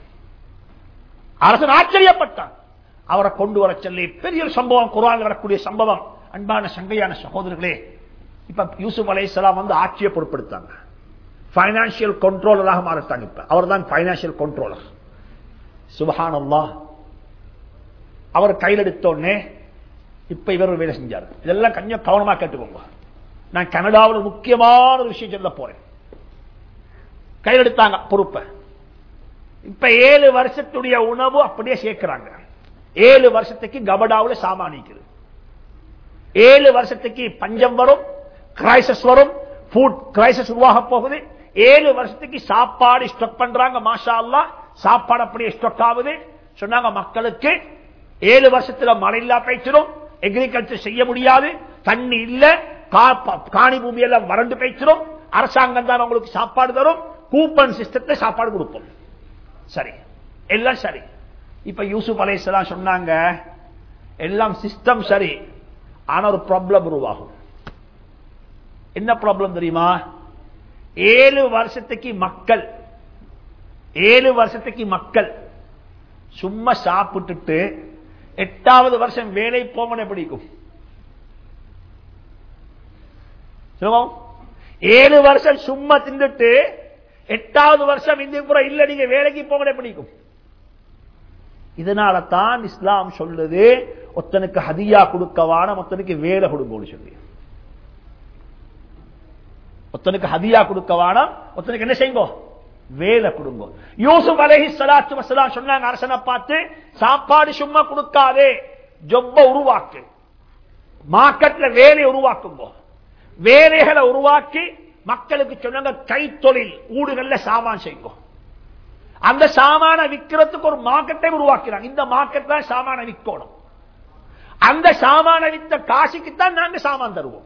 S1: அரசன் ஆச்சரியப்பட்டான் அவரை கொண்டு வர சொல்லி பெரிய சம்பவம் குரான் வரக்கூடிய சம்பவம் அன்பான சங்கையான சகோதரர்களே இப்ப யூசுப் அலைசலாம் வந்து ஆட்சியை பொருட்படுத்தாங்க பைனான்சியல் கண்ட்ரோலராக மாறிட்டாங்க இப்ப அவர் தான் பைனான்சியல் கண்ட்ரோலர் சுபஹானல்லா அவர் கையில் எடுத்தோடனே இப்ப இவர் வேலை செஞ்சார் இதெல்லாம் கொஞ்சம் கவனமா கேட்டுக்கோங்க நான் கனடாவில் முக்கியமான ஒரு விஷயம் சொல்ல போறேன் கையில் எடுத்தாங்க பொறுப்பை இப்ப ஏழு வருஷத்துடைய உணவு அப்படியே சேர்க்கிறாங்க ஏழு வருஷத்துக்கு கபடாவில் சாமானிக்குது ஏழு வருஷத்துக்கு பஞ்சம் வரும் கிரைசஸ் வரும் ஃபுட் கிரைசஸ் உருவாக போகுது ஏழு வருஷத்துக்கு சாப்பாடு ஸ்டாக் பண்றாங்க மாஷா அல்லா சாப்பாடு அப்படியே ஸ்டாக் ஆகுது சொன்னாங்க மக்களுக்கு ஏழு வருஷத்துல மழை இல்லா பேச்சிடும் எக்ரிகல்ச்சர் செய்ய முடியாது தண்ணி இல்ல காணி பூமி எல்லாம் வறண்டு பேச்சிடும் அரசாங்கம் தான் உங்களுக்கு சாப்பாடு தரும் கூப்பன் சிஸ்டத்தை சாப்பாடு கொடுப்போம் சரி எல்லாம் சரி இப்ப யூசுப் அலைசலாம் சொன்னாங்க எல்லாம் சிஸ்டம் சரி ஆனா ஒரு ப்ராப்ளம் உருவாகும் என்ன ப்ராப்ளம் தெரியுமா ஏழு வருஷத்துக்கு மக்கள் ஏழு வருஷத்துக்கு மக்கள் சும்மா சாப்பிட்டுட்டு எட்டாவது வருஷம் வேலை போமனை பிடிக்கும் ஏழு வருஷம் சும்மா தின்னுட்டு எட்டாவது வருஷம் இந்த புற இல்ல நீங்க வேலைக்கு போகணும் பிடிக்கும் இதனால தான் இஸ்லாம் சொல்லுது ஒத்தனுக்கு ஹதியா கொடுக்கவான ஒத்தனுக்கு வேலை கொடுங்கன்னு சொல்லி ஒத்தனுக்கு ஹதியா கொடுக்கவான ஒத்தனுக்கு என்ன செய்யுங்க வேலை கொடுங்க யூசுப் அலஹி சலாத்து வசலாம் சொன்னாங்க அரசனை பார்த்து சாப்பாடு சும்மா கொடுக்காதே ஜொப்ப உருவாக்கு மார்க்கெட்ல வேலையை உருவாக்குங்க வேலைகளை உருவாக்கி மக்களுக்கு சொன்னாங்க கைத்தொழில் ஊடுகள்ல சாமான் செய்யுங்க அந்த சாமான விற்கிறதுக்கு ஒரு மார்க்கெட்டை உருவாக்கிறாங்க இந்த மார்க்கெட் தான் சாமான விற்கணும் அந்த சாமான வித்த காசுக்குத்தான் நாங்க சாமான் தருவோம்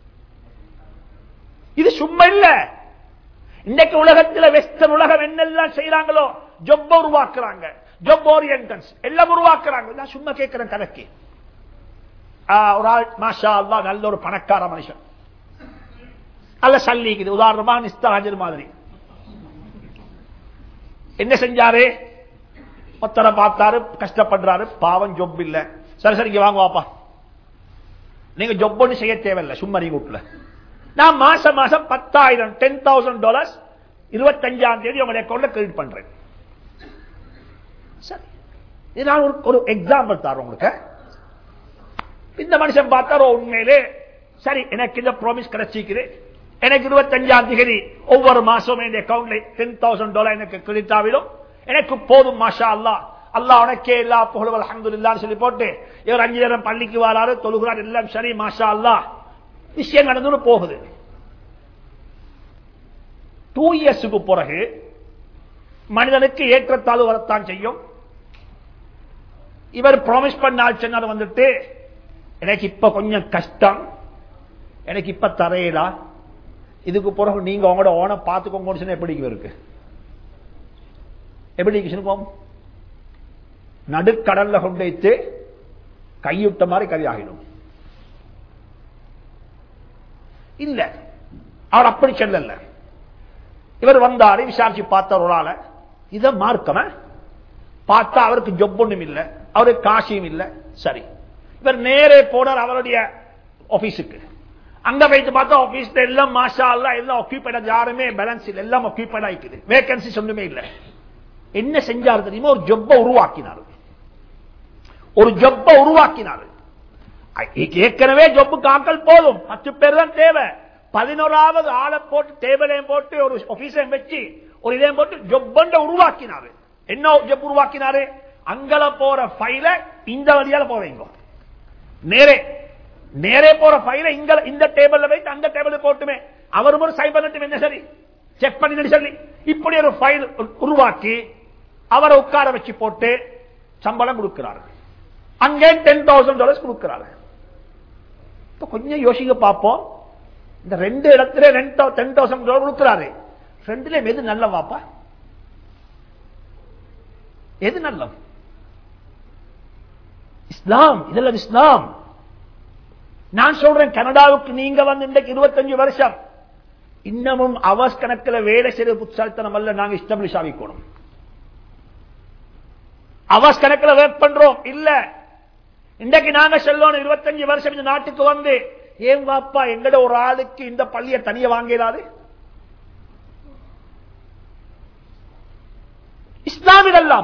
S1: இது சும்மா இல்ல இன்னைக்கு உலகத்தில் வெஸ்டர்ன் உலகம் என்னெல்லாம் செய்யறாங்களோ ஜொப்ப உருவாக்குறாங்க ஜொப் ஓரியன்டன்ஸ் எல்லாம் உருவாக்குறாங்க நான் சும்மா கேட்கிறேன் கணக்கு ஒரு ஆள் மாஷா அல்லா நல்ல ஒரு பணக்கார மனுஷன் அல்ல சல்லிக்குது உதாரணமா நிஸ்தராஜர் மாதிரி என்ன செஞ்சாரு ஒத்தரை பார்த்தாரு கஷ்டப்படுறாரு பாவம் ஜொப் இல்ல சரி சரி இங்க வாங்க வாப்பா நீங்க ஜொப் ஒன்று செய்ய தேவையில்லை சும்மா நீங்க வீட்டுல நான் மாசம் மாசம் பத்தாயிரம் டென் தௌசண்ட் டாலர்ஸ் இருபத்தஞ்சாம் தேதி உங்களுடைய அக்கௌண்ட்ல கிரெடிட் பண்றேன் சரி இது நான் ஒரு ஒரு எக்ஸாம்பிள் தரேன் உங்களுக்கு இந்த மனுஷன் பார்த்தாரோ உண்மையிலே சரி எனக்கு இந்த ப்ராமிஸ் கிடைச்சிக்குது எனக்கு இருபத்தஞ்சாம் தேதி ஒவ்வொரு மாசமும் இந்த அக்கௌண்ட்ல டென் தௌசண்ட் டாலர் எனக்கு கிரெடிட் ஆகிடும் எனக்கு போதும் மாஷா அல்லா அல்லாஹ் உனக்கே எல்லா புகழும் அல்ஹம்துலில்லாஹ்னு சொல்லி போட்டு இவர் அஞ்சு நேரம் பள்ளிக்கு வராரு தொழுகிறார் எல்லாம் சரி மாஷா அல்லாஹ் விஷயம் நடந்து போகுது டூ இயர்ஸுக்கு பிறகு மனிதனுக்கு ஏற்றத்தாழ்வு வரத்தான் செய்யும் இவர் ப்ராமிஸ் பண்ணால் சொன்னார் வந்துட்டு எனக்கு இப்ப கொஞ்சம் கஷ்டம் எனக்கு இப்ப தரையலா இதுக்கு பிறகு நீங்க உங்களோட ஓன பார்த்துக்கோங்கன்னு சொன்னா எப்படி இருக்கு எப்படி சொல்லுவோம் நடுக்கடல்ல கொண்டு வைத்து கையுட்ட மாதிரி கதையாகிடும் இல்ல அவர் அப்படி செல்லல இவர் வந்தாரு விசாரிச்சு பார்த்த ஒரு ஆளை இத மார்க்கம பார்த்தா அவருக்கு ஜொப் ஒண்ணும் இல்ல அவருக்கு காசியும் இல்ல சரி இவர் நேரே போனார் அவருடைய ஆபீஸுக்கு அங்க வைத்து பார்த்தா ஆபீஸ்ல எல்லாம் மாஷா அல்லா எல்லாம் ஆக்கியூபைட் யாருமே பேலன்ஸ் இல்ல எல்லாம் ஆக்கியூபைட் ஆயிக்குது வேகன்சி ஒண்ணுமே இல்ல என்ன செஞ்சாரு தெரியுமா ஒரு ஜொப்ப உருவாக்கினார் ஒரு ஜொப்ப உருவாக்கினார் ஏற்கனவே ஜொப்புக்கு ஆக்கள் போதும் பத்து பேர் தான் தேவை பதினோராவது ஆளை போட்டு டேபிளையும் போட்டு ஒரு ஆபீஸையும் வச்சு ஒரு இதையும் போட்டு ஜொப்பண்ட உருவாக்கினாரு என்ன ஜப் உருவாக்கினாரு அங்கல போற ஃபைல இந்த வழியால போவீங்க நேரே நேரே போற ஃபைல இங்க இந்த டேபிள்ல வைத்து அந்த டேபிள் போட்டுமே அவர் ஒரு சைபர் நட்டு என்ன சரி செக் பண்ணி சொல்லி இப்படி ஒரு ஃபைல் உருவாக்கி அவரை உட்கார வச்சு போட்டு சம்பளம் கொடுக்கிறாரு அங்கே டென் தௌசண்ட் டாலர்ஸ் கொடுக்கிறாரு இப்ப கொஞ்சம் யோசிக்க பார்ப்போம் இந்த ரெண்டு இடத்துல டென் தௌசண்ட் டாலர் கொடுக்கிறாரு ரெண்டுல எது நல்ல வாப்பா எது நல்லம் இஸ்லாம் இதெல்லாம் இஸ்லாம் நான் சொல்றேன் கனடாவுக்கு நீங்க வந்து இன்றைக்கு இருபத்தஞ்சு வருஷம் இன்னமும் அவஸ் கணக்கில் வேலை செய்த புத்தாலித்தனம் அல்ல நாங்க இஸ்டபிளிஷ் ஆகிக்கணும் அவஸ் கணக்கில் ஒர்க் பண்றோம் இல்ல இன்றைக்கு நாங்க சொல்லணும் இருபத்தஞ்சு வருஷம் இந்த நாட்டுக்கு வந்து ஏன் வாப்பா எங்கட ஒரு ஆளுக்கு இந்த பள்ளியை தனிய வாங்கிடாது இஸ்லாமிடெல்லாம்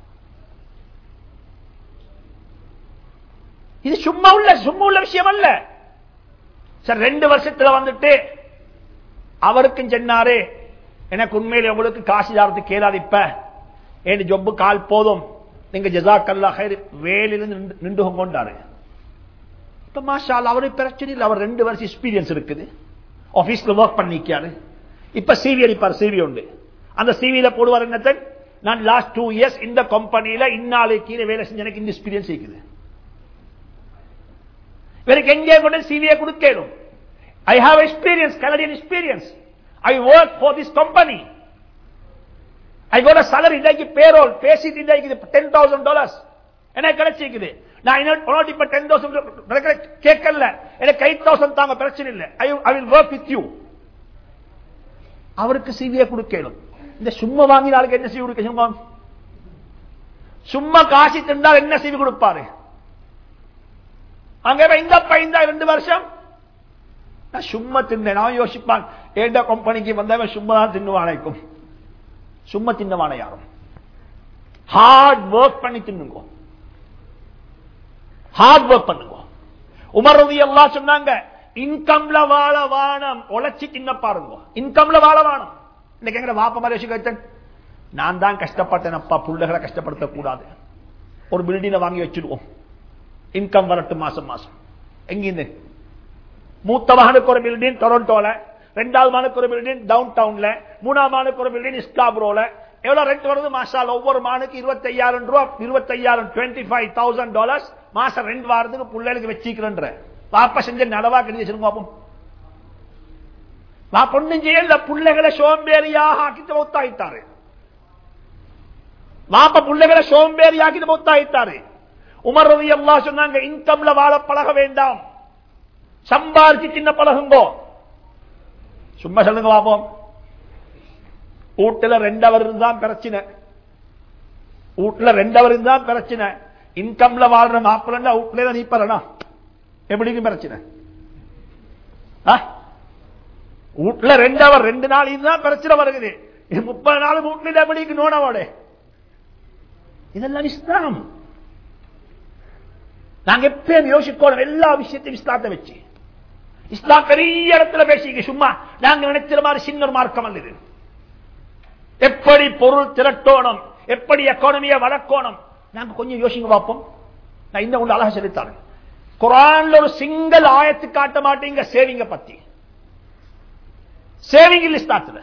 S1: இது சும்மா உள்ள சும்மா உள்ள விஷயம் அல்ல சார் ரெண்டு வருஷத்துல வந்துட்டு அவருக்கும் சொன்னாரு எனக்கு உண்மையில உங்களுக்கு காசு தாரத்துக்கு கேளாது இப்ப என் ஜொப்பு கால் போதும் நீங்க ஜசாக்கல்லா வேலிலிருந்து நின்று கொண்டாரு இப்ப மாஷால் அவரு பிரச்சனை இல்லை அவர் ரெண்டு வருஷம் எக்ஸ்பீரியன்ஸ் இருக்குது ஆபீஸ்ல ஒர்க் பண்ணிக்காரு இப்ப சிவி அடிப்பார் சிவி உண்டு அந்த சிவியில போடுவார் என்னத்தை நான் லாஸ்ட் டூ இயர்ஸ் இந்த கம்பெனியில இன்னாலே கீழே வேலை செஞ்ச எனக்கு இந்த எக்ஸ்பீரியன்ஸ் இருக்குது இவருக்கு எங்கே கொண்டு சிவியை கொடுக்கணும் I have experience Canadian experience I work for this company I got salary இன்றைக்கு பேரோல் பேசிட்டு இன்றைக்கு டென் தௌசண்ட் டாலர்ஸ் எனக்கு கிடைச்சிருக்குது நான் இப்ப டென் தௌசண்ட் கேட்கல எனக்கு எயிட் தௌசண்ட் தாங்க பிரச்சனை இல்லை I will work with you அவருக்கு சிவியை கொடுக்கணும் இந்த சும்மா வாங்கினாலுக்கு என்ன சிவி கொடுக்க சும்மா சும்மா காசி திண்டால் என்ன சிவி கொடுப்பாரு அங்க இந்த பையன் ரெண்டு வருஷம் நான் சும்மா தின்னேன் நான் யோசிப்பான் ஏண்ட கம்பெனிக்கு வந்தவன் சும்மா தான் தின்னுவானைக்கும் சும்மா தின்னவான யாரும் ஹார்ட் ஒர்க் பண்ணி தின்னுங்க ஹார்ட் ஒர்க் பண்ணுங்க உமர் ரவி எல்லாம் சொன்னாங்க இன்கம்ல வாழ வானம் உழைச்சி தின்ன பாருங்க இன்கம்ல வாழ வானம் இன்னைக்கு எங்க வாப்ப மாதிரி கேட்டேன் நான் தான் கஷ்டப்பட்டேன் அப்பா பிள்ளைகளை கஷ்டப்படுத்த கூடாது ஒரு பில்டிங்க வாங்கி வச்சிருவோம் இன்கம் வரட்டும் மாசம் மாசம் எங்கிருந்து மூத்த மகனுக்கு ஒரு பில்டிங் டொரண்டோல ரெண்டாவது மகனுக்கு ஒரு பில்டிங் டவுன் டவுன்ல மூணாவது மகனுக்கு ஒரு பில்டிங் ஸ்காப்ரோல எவ்வளவு ரெண்ட் வருது மாசால் ஒவ்வொரு மானுக்கு இருபத்தி ஐயாயிரம் ரூபாய் இருபத்தி ஐயாயிரம் டுவெண்ட்டி ஃபைவ் தௌசண்ட் டாலர்ஸ் மாசம் ரெண்டு வாரத்துக்கு பிள்ளைகளுக்கு வச்சிக்கிறன்ற பாப்பா செஞ்ச நடவா கிடைச்சி வச்சிருங்க பாப்போம் நான் பொண்ணும் செய்யல பிள்ளைகளை சோம்பேறியாக ஆக்கிட்டு மொத்தாயிட்டாரு வாப்ப பிள்ளைகளை சோம்பேறியாக்கிட்டு மொத்தாயிட்டாரு உமர் ரவி அல்லா சொன்னாங்க இன்கம்ல வாழ பழக வேண்டாம் சம்பாரிச்சு சின்ன பழகுங்கோ சும்மா சொல்லுங்க பாப்போம் வீட்டுல ரெண்டவர் தான் பிரச்சனை வீட்டுல ரெண்டவர் தான் பிரச்சனை இன்கம்ல வாழ்ற மாப்பிள்ளா வீட்டுல தான் நீப்பறனா எப்படிங்க பிரச்சனை ஆ? வீட்டுல ரெண்டு அவர் ரெண்டு நாள் இதுதான் பிரச்சனை வருகிறது இது முப்பது நாள் வீட்டுல எப்படிக்கு நோனவோட இதெல்லாம் இஸ்லாம் நாங்க எப்பயும் யோசிக்கணும் எல்லா விஷயத்தையும் இஸ்லாத்தை வச்சு இஸ்லாம் பெரிய இடத்துல பேசிக்க சும்மா நாங்க நினைக்கிற மாதிரி சின்ன ஒரு மார்க்கம் அல்ல இது எப்படி பொருள் திரட்டோணும் எப்படி எக்கானமியை வளர்க்கணும் நாங்க கொஞ்சம் யோசிங்க பார்ப்போம் நான் இந்த ஒன்று அழகா சொல்லித்தாரேன் குரான்ல ஒரு சிங்கிள் ஆயத்து காட்ட மாட்டீங்க சேவிங்க பத்தி சேவிங் லிஸ்டாத்துல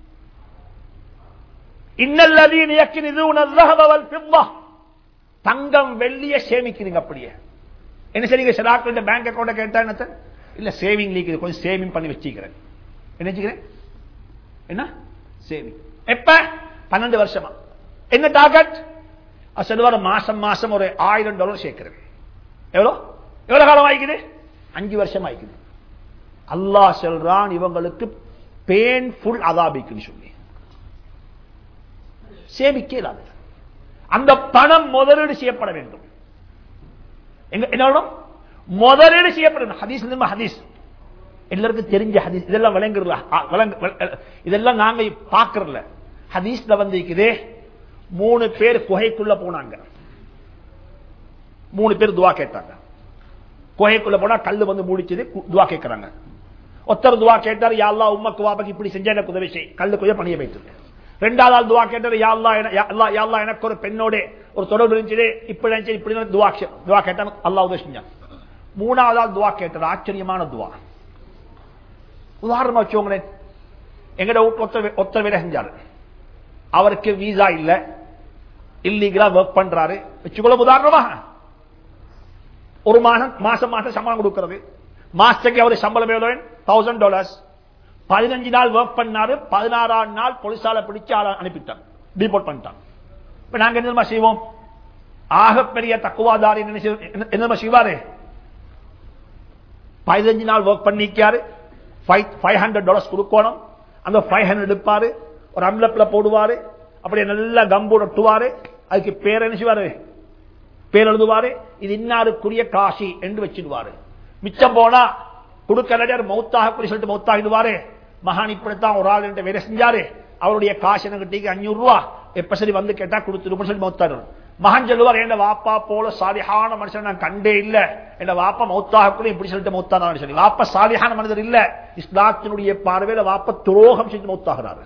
S1: இன்னல்லதீன் யக்கினிதூன الذهب والفضة தங்கம் வெள்ளிய சேமிக்கிறீங்க அப்படியே என்ன செய்றீங்க சிலாக்கள் பேங்க் அக்கௌண்ட் கேட்டா என்ன இல்ல சேவிங் லீக் கொஞ்சம் சேவிங் பண்ணி வச்சுக்கிறேன் என்ன வச்சுக்கிறேன் என்ன சேவிங் எப்ப பன்னெண்டு வருஷமா என்ன டார்கெட் சொல்லுவார் மாசம் மாசம் ஒரு ஆயிரம் டாலர் சேர்க்கிறேன் எவ்வளவு எவ்வளவு காலம் ஆயிக்குது அஞ்சு வருஷம் ஆயிக்குது அல்லாஹ் சொல்றான் இவங்களுக்கு பெயின்ஃபுல் அதாபிக்குன்னு சொல்லி சேமிக்க இல்லாது அந்த பணம் முதலீடு செய்யப்பட வேண்டும் எங்க என்ன வேணும்? முதலீடு செய்யப்பட வேண்டும் ஹதீஸ் இல்லைமா ஹதீஸ் எல்லாருக்கும் தெரிஞ்ச ஹதீஸ் இதெல்லாம் விளங்குறல விளங்கு விள- இதெல்லாம் நாங்க பாக்குறல ஹதீஸ்ல வந்து இருக்குது மூணு பேர் குகைக்குள்ள போனாங்க மூணு பேர் துவா கேட்டாங்க குகைக்குள்ள போனா கல்லு வந்து மூடிச்சது கு- துவா கேட்கறாங்க ஒருத்தர் துவா கேட்டார் யாழ்லா உம்மக்கு வாபக்கு இப்படி செஞ்ச எனக்கு உதவி செய் கல்லு கொஞ்சம் பணிய வைத்து ரெண்டாவது ஆள் துவா கேட்டார் யாழ்லா என- யா அல்லாஹ், யா அல்லாஹ் எனக்கு ஒரு பெண்ணோட ஒரு தொடர்பு இருந்துச்சு இப்படி இருந்துச்சு இப்படி இருந்துச்சு, துவா கே- துவா கேட்டான் அல்லாஹ் உதவி செஞ்சான் மூணாவது ஆள் துவா கேட்டார் ஆச்சரியமான துவா உதாரணமா வச்சுக்கோங்களேன் எங்கட வீட்டு ஒருத்தர் ஒருத்தர் வேலை செஞ்சாரு அவருக்கு வீசா இல்ல இல்லீகலா ஒர்க் பண்றாரு வச்சுக்கொள்ள உதாரணமா ஒரு மாசம் மாசம் மாசம் சம்பளம் கொடுக்கிறது மாசத்துக்கு அவர் சம்பளம் எவ்வளவு தௌசண்ட் டாலர்ஸ் பதினஞ்சு நாள் ஒர்க் பண்ணாரு பதினாறாம் நாள் போலீசால பிடிச்சு ஆள அனுப்பிட்டான் டிபோர்ட் பண்ணிட்டான் இப்ப நாங்க என்ன தெரியுமா செய்வோம் ஆகப்பெரிய தக்குவாதாரி என்ன செய்வ- என்ன தெரியுமா செய்வாரு பதினஞ்சு நாள் ஒர்க் பண்ணிக்காரு ஃபைவ் ஹண்ட்ரட் டாலர்ஸ் கொடுக்கணும் அந்த ஃபைவ் ஹண்ட்ரட் எடுப்பாரு ஒரு அம்லப்ல போடுவாரு அப்படியே நல்லா கம்பு ஒட்டுவாரு அதுக்கு பேர் என்ன செய்வாரு பேர் எழுதுவாரு இது இன்னாருக்குரிய காசி என்று வச்சிடுவாரு மிச்சம் போனா கொடுக்கலடியார் மௌத்தாக குறி சொல்லிட்டு மௌத்தாகிடுவாரு மகான் இப்படித்தான் ஒரு ஆள் என்கிட்ட வேலை செஞ்சாரு அவருடைய காசு எனக்கு அஞ்சூறு ரூபா எப்ப சரி வந்து கேட்டா கொடுத்துருப்போம் சொல்லி மௌத்தாரு மகன் சொல்லுவார் என் வாப்பா போல சாலிஹான மனுஷன் நான் கண்டே இல்ல என் வாப்பா மௌத்தாக கூட இப்படி சொல்லிட்டு மௌத்தான சொல்லி வாப்பா சாலிஹான மனிதர் இல்ல இஸ்லாத்தினுடைய பார்வையில வாப்பா துரோகம் செஞ்சு மௌத்தாகிறாரு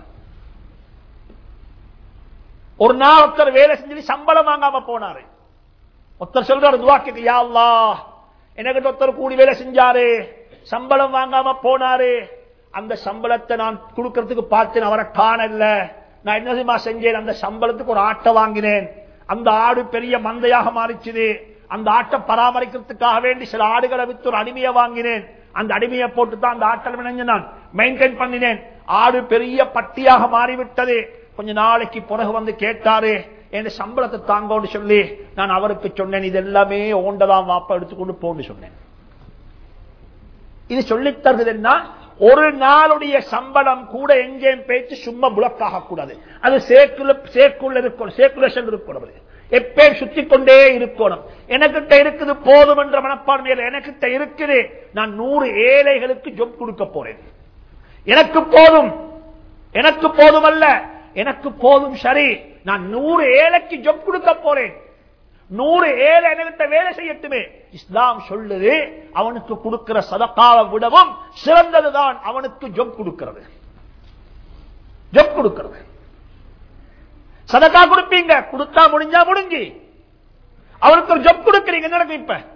S1: ஒரு நாள் ஒருத்தர் வேலை செஞ்சு சம்பளம் வாங்காம போனாரு ஒருத்தர் சொல்றாரு துவா கேட்க யா அல்லாஹ் எனக்கு ஒருத்தர் கூடி வேலை செஞ்சாரு சம்பளம் வாங்காம போனாரு அந்த சம்பளத்தை நான் கொடுக்கறதுக்கு பார்த்தேன் அவரை காணல நான் என்ன தெரியுமா செஞ்சேன் அந்த சம்பளத்துக்கு ஒரு ஆட்டை வாங்கினேன் அந்த ஆடு பெரிய மந்தையாக மாறிச்சுது அந்த ஆட்டை பராமரிக்கிறதுக்காக வேண்டி சில ஆடுகளை வித்து ஒரு அடிமையை வாங்கினேன் அந்த அடிமையை போட்டு தான் அந்த ஆட்டை வினைஞ்சு நான் மெயின்டைன் பண்ணினேன் ஆடு பெரிய பட்டியாக மாறிவிட்டது கொஞ்ச நாளைக்கு பிறகு வந்து கேட்டாரு என் சம்பளத்தை தாங்கன்னு சொல்லி நான் அவருக்கு சொன்னேன் இது எல்லாமே ஓண்டலாம் வாப்பா எடுத்துக்கொண்டு போன்னு சொன்னேன் இது சொல்லித் தருகிறதுன்னா ஒரு நாளுடைய சம்பளம் கூட எங்கேயும் பேச்சு சும்மா புலக் ஆகக்கூடாது அது சேக்குல சேக்குள்ள இருக்கணும் சேக்குலேஷன் இருக்கணும் எப்பயும் சுத்தி கொண்டே இருக்கணும் எனக்கிட்ட இருக்குது போதும் என்ற மனப்பான்மையில் எனக்கிட்ட இருக்குது நான் நூறு ஏழைகளுக்கு ஜொப் கொடுக்க போறேன் எனக்கு போதும் எனக்கு போதும் அல்ல எனக்கு போதும் சரி நான் நூறு ஏழைக்கு ஜொப் கொடுக்க போறேன் நூறு ஏழை என்கிட்ட வேலை செய்யட்டுமே இஸ்லாம் சொல்லுது அவனுக்கு கொடுக்கிற சதக்காவை விடவும் சிறந்ததுதான் அவனுக்கு ஜொப் கொடுக்கிறது ஜொப் கொடுக்கிறது சதக்கா கொடுப்பீங்க கொடுத்தா முடிஞ்சா முடிஞ்சு அவனுக்கு ஒரு ஜொப் கொடுக்கிறீங்க என்ன நடக்கும் இப்ப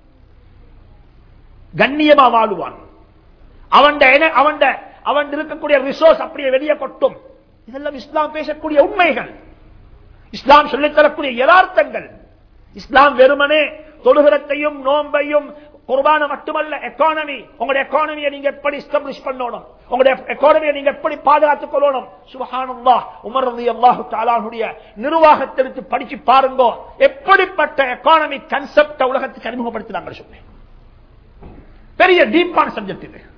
S1: கண்ணியமா வாழுவான் அவன் அவன் அவன் இருக்கக்கூடிய ரிசோர்ஸ் அப்படியே வெளியே கொட்டும் இதெல்லாம் இஸ்லாம் பேசக்கூடிய உண்மைகள் இஸ்லாம் சொல்லித்தரக்கூடிய யதார்த்தங்கள் இஸ்லாம் வெறுமனே தொழுகிறத்தையும் நோன்பையும் குர்பான மட்டுமல்ல எக்கானமி உங்களுடைய எக்கானமியை நீங்க எப்படி எஸ்டாப்ளிஷ் பண்ணணும் உங்களுடைய எக்கானமியை நீங்க எப்படி பாதுகாத்துக் கொள்ளணும் சுபஹானல்லாஹ் உமர் ரலியல்லாஹு தஆலாவுடைய நிர்வாகத்திற்கு படிச்சு பாருங்க எப்படிப்பட்ட எக்கானமி கன்செப்ட் உலகத்துக்கு அறிமுகப்படுத்தினாங்க சொன்னேன் பெரிய டீப்பான சப்ஜெக்ட் இது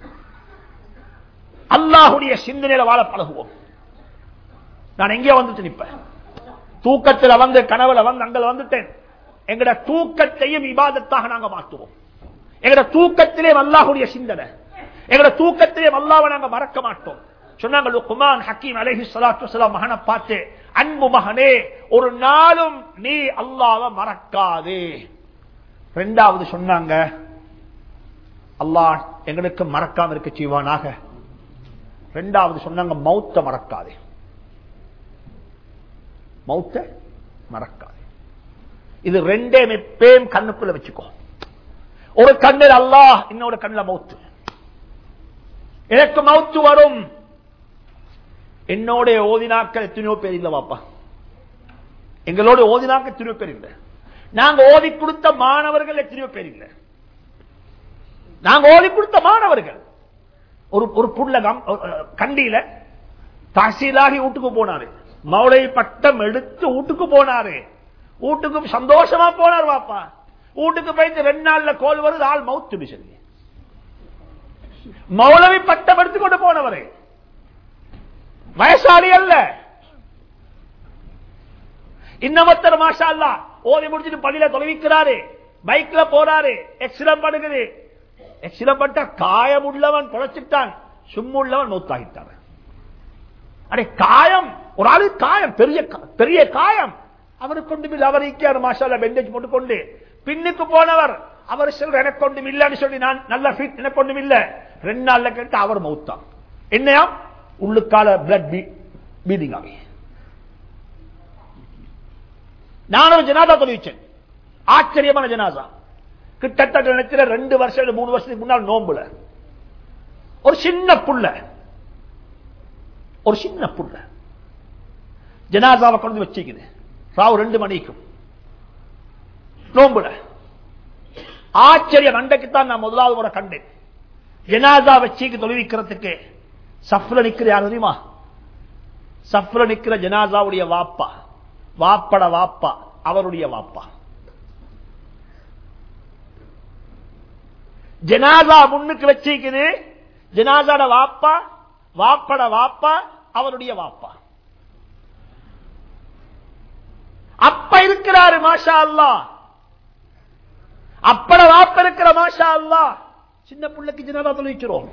S1: அல்லாஹுடைய சிந்தனையில வாழ பழகுவோம் நான் எங்கே வந்துட்டு நிப்பேன் தூக்கத்துல வந்து கனவுல வந்து அங்க வந்துட்டேன் எங்கட தூக்கத்தையும் இபாதத்தாக நாங்க மாற்றுவோம் எங்கட தூக்கத்திலே அல்லாஹுடைய சிந்தனை எங்கட தூக்கத்திலே அல்லாவை நாங்க மறக்க மாட்டோம் சொன்னாங்க லுக்மான் ஹக்கீம் அலைஹி ஸலாத்து வஸலாம் மகனை பார்த்து அன்பு மகனே ஒரு நாளும் நீ அல்லாஹ்வை மறக்காதே ரெண்டாவது சொன்னாங்க அல்லாஹ் எங்களுக்கு மறக்காம இருக்க செய்வானாக ரெண்டாவது சொன்னாங்க மௌத்த மறக்காதே மௌத்த மறக்காதே இது ரெண்டே எப்பயும் கண்ணுக்குள்ள வச்சுக்கோ ஒரு கண்ணில் அல்லாஹ் இன்னொரு கண்ணில் மௌத்து எனக்கு மௌத்து வரும் என்னோட ஓதினாக்கள் எத்தனையோ பேர் இல்ல வாப்பா எங்களோட ஓதினாக்கள் எத்தனையோ பேர் இல்ல நாங்க ஓதி கொடுத்த மாணவர்கள் எத்தனையோ பேர் இல்ல நாங்க ஓதி கொடுத்த மாணவர்கள் ஒரு ஒரு புள்ளகம் கண்டியில தஹசீலாகி வீட்டுக்கு போனாரு மௌளை பட்டம் எடுத்து வீட்டுக்கு போனாரு வீட்டுக்கு சந்தோஷமா போனார் வாப்பா வீட்டுக்கு போயிட்டு ரெண்டு நாள்ல கோல் வருது ஆள் மவுத்து சொல்லி மௌலவி பட்டம் எடுத்து கொண்டு போனவரே வயசாளி அல்ல இன்னமத்தர் மாஷா அல்லா ஓதி முடிச்சுட்டு பள்ளியில தொலைவிக்கிறாரு பைக்ல போறாரு எக்ஸிடம் பண்ணுகிறது எக்ஸிடம் பட்ட காயம் உள்ளவன் பொழைச்சிட்டான் சும்முள்ளவன் மௌத்தாகிட்டான் அடே காயம் ஒரு ஆளு காயம் பெரிய பெரிய காயம் அவருக்கு கொண்டு அவர் ஈக்கியார் மாஷால பெண்டேஜ் போட்டு கொண்டு பின்னுக்கு போனவர் அவர் செல்ற எனக்கு கொண்டும் இல்லன்னு சொல்லி நான் நல்ல ஃபிட் எனக்கு கொண்டும் இல்ல ரெண்டு நாள்ல கேட்டு அவர் மௌத்தான் என்னையா உள்ளுக்கால பிளட் பீடிங் ஆகி நான் ஒரு ஜனாதா தொழிச்சேன் ஆச்சரியமான ஜனாதா கிட்டத்தட்ட நினைக்கிற ரெண்டு வருஷம் மூணு வருஷத்துக்கு முன்னால் நோம்புல ஒரு சின்ன புள்ள ஒரு சின்ன புள்ள ஜனாதாவை கொண்டு வச்சுக்குது ராவு ரெண்டு மணிக்கும் நோம்புல ஆச்சரியம் அண்டைக்குத்தான் நான் முதலாவது முறை கண்டேன் ஜனாதா வச்சுக்கு தொழுவிக்கிறதுக்கு சஃப்ல நிக்கிற யார் தெரியுமா சஃப்ல நிக்கிற ஜனாதாவுடைய வாப்பா வாப்பட வாப்பா அவருடைய வாப்பா ஜனாதா முன்னுக்கு வச்சிருக்குது ஜனாதாட வாப்பா வாப்பட வாப்பா அவருடைய வாப்பா அப்ப இருக்கிறாரு மாஷா அல்லா அப்பட வாப்ப இருக்கிற மாஷா அல்லா சின்ன பிள்ளைக்கு ஜனாதா தொழிக்கிறோம்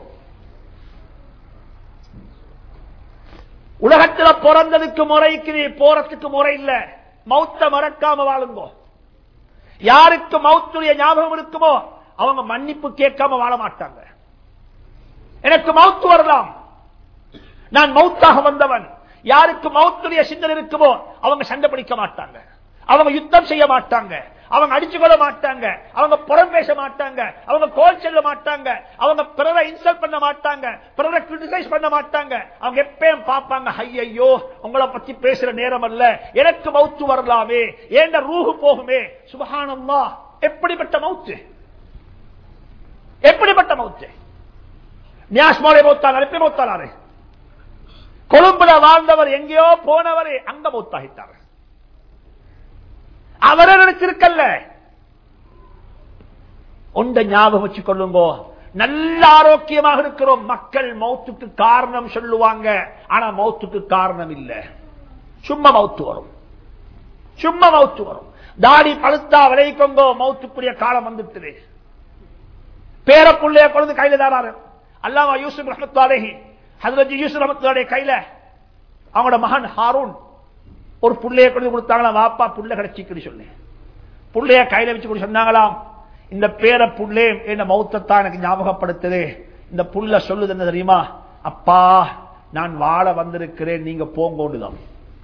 S1: உலகத்துல பிறந்ததுக்கு முறைக்கு போறதுக்கு முறை இல்ல மௌத்த மறக்காம வாழுங்கோ யாருக்கு மௌத்துடைய ஞாபகம் இருக்குமோ அவங்க மன்னிப்பு கேட்காம வாழ மாட்டாங்க எனக்கு மௌத்து வரலாம் நான் மௌத்தாக வந்தவன் யாருக்கு மௌத்துடைய சிந்தனை இருக்குமோ அவங்க சண்டை பிடிக்க மாட்டாங்க அவங்க யுத்தம் செய்ய மாட்டாங்க அவங்க அடிச்சு கொள்ள மாட்டாங்க அவங்க புறம் பேச மாட்டாங்க அவங்க கோல் செல்ல மாட்டாங்க அவங்க பிறரை இன்சல்ட் பண்ண மாட்டாங்க பிறரை கிரிட்டிசைஸ் பண்ண மாட்டாங்க அவங்க எப்பயும் பார்ப்பாங்க ஐயோ உங்களை பத்தி பேசுற நேரம் அல்ல எனக்கு மவுத்து வரலாமே ஏண்ட ரூஹு போகுமே சுபகானம்மா எப்படிப்பட்ட மவுத்து எப்படிப்பட்ட மவுத்து நியாஸ்மாலே மௌத்தானார் எப்படி மௌத்தானாரு கொழும்புல வாழ்ந்தவர் எங்கேயோ போனவர் அங்க மௌத்தாகிட்டார் அவரை நினைச்சிருக்கல்ல ஒன்றை ஞாபகம் வச்சுக் கொள்ளுங்கோ நல்ல ஆரோக்கியமாக இருக்கிறோம் மக்கள் மௌத்துக்கு காரணம் சொல்லுவாங்க ஆனா மௌத்துக்கு காரணம் இல்ல சும்மா மௌத்து வரும் சும்மா மௌத்து வரும் தாடி பழுத்தா விளைவிக்கோங்கோ மௌத்துக்குரிய காலம் வந்துட்டு பேர புள்ளைய கொண்டு கையில தாராரு அல்லாமா யூசுப் ரஹமத்தாலேஹி ஹதரத் யூசுப் ரஹமத்தாலே கையில அவங்களோட மகன் ஹாரூன் ஒரு புள்ளைய கொண்டு கொடுத்தாங்களா வாப்பா புள்ள கிடைச்சிக்குன்னு சொல்லி புள்ளைய கையில வச்சு கொண்டு சொன்னாங்களாம் இந்த பேர புள்ளே என்ன மௌத்தத்தான் எனக்கு ஞாபகப்படுத்துது இந்த புள்ள சொல்லுது என்ன தெரியுமா அப்பா நான் வாழ வந்திருக்கிறேன் நீங்க போங்கோண்டுதான்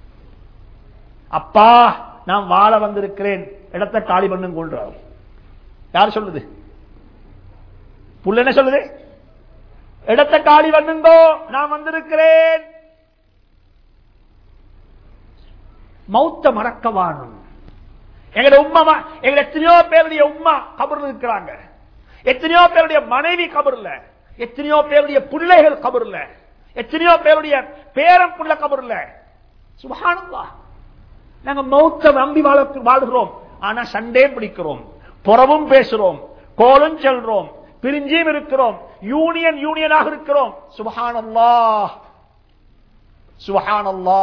S1: அப்பா நான் வாழ வந்திருக்கிறேன் இடத்தை காலி பண்ணுங்க கொள்றாரு யார் சொல்லுது புள்ள என்ன சொல்லுது இடத்தை காலி பண்ணுங்கோ நான் வந்திருக்கிறேன் மௌத்த மறக்க வாழும் எங்க உம்மா எங்க எத்தனையோ பேருடைய உம்மா கபர்ல இருக்கிறாங்க எத்தனையோ பேருடைய மனைவி கபர்ல எத்தனையோ பேருடைய பிள்ளைகள் கபர்ல எத்தனையோ பேருடைய பேரம் புள்ள கபர்ல சுபானந்தா நாங்க மௌத்த நம்பி வாழ வாழ்கிறோம் ஆனா சண்டே பிடிக்கிறோம் புறவும் பேசுறோம் கோலும் செல்றோம் பிரிஞ்சியும் இருக்கிறோம் யூனியன் யூனியனாக இருக்கிறோம் சுபஹானல்லா சுபஹானல்லா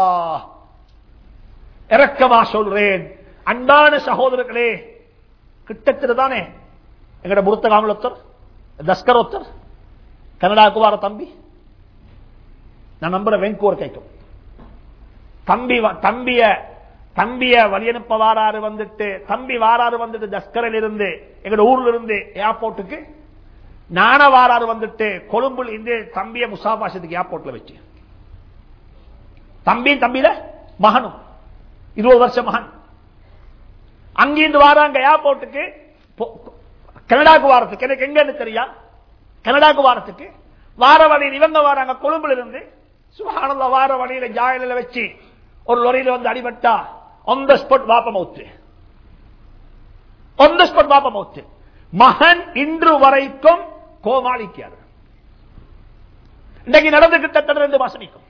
S1: இறக்கமா சொல்றேன் அன்பான சகோதரர்களே கிட்டத்தில் தானே எங்கட முருத்தகாமல் ஒருத்தர் தஸ்கர் ஒருத்தர் கனடாவுக்கு வார தம்பி நான் நம்புற வெங்கூர் கேட்கும் தம்பி வ- தம்பிய தம்பிய வழியனுப்ப வாராரு வந்துட்டு தம்பி வாராரு வந்துட்டு தஸ்கரில் இருந்து எங்க ஊர்ல இருந்து ஏர்போர்ட்டுக்கு நான வாராரு வந்துட்டு கொழும்புல இருந்து தம்பிய முசாபாசத்துக்கு ஏர்போர்ட்ல வச்சு தம்பியும் தம்பியில மகனும் இருபது வருஷம் மகன் அங்கிருந்து வாராங்க ஏர்போர்ட்டுக்கு பொ- கனடாக்கு வாரத்துக்கு எனக்கு எங்கன்னு தெரியா கனடாக்கு வாரத்துக்கு வார வழியில் இவங்க வராங்க கொழும்புல இருந்து சுகானந்த வார வழியில ஜாயில வச்சு ஒரு லொரியில வந்து அடிபட்டா on the spot வாப்ப மௌத்து on the spot வாப்ப மௌத்து மகன் இன்று வரைக்கும் கோமாளிக்கார் இன்னைக்கு நடந்து கிட்டத்தட்ட ரெண்டு மாசம் நிற்கும்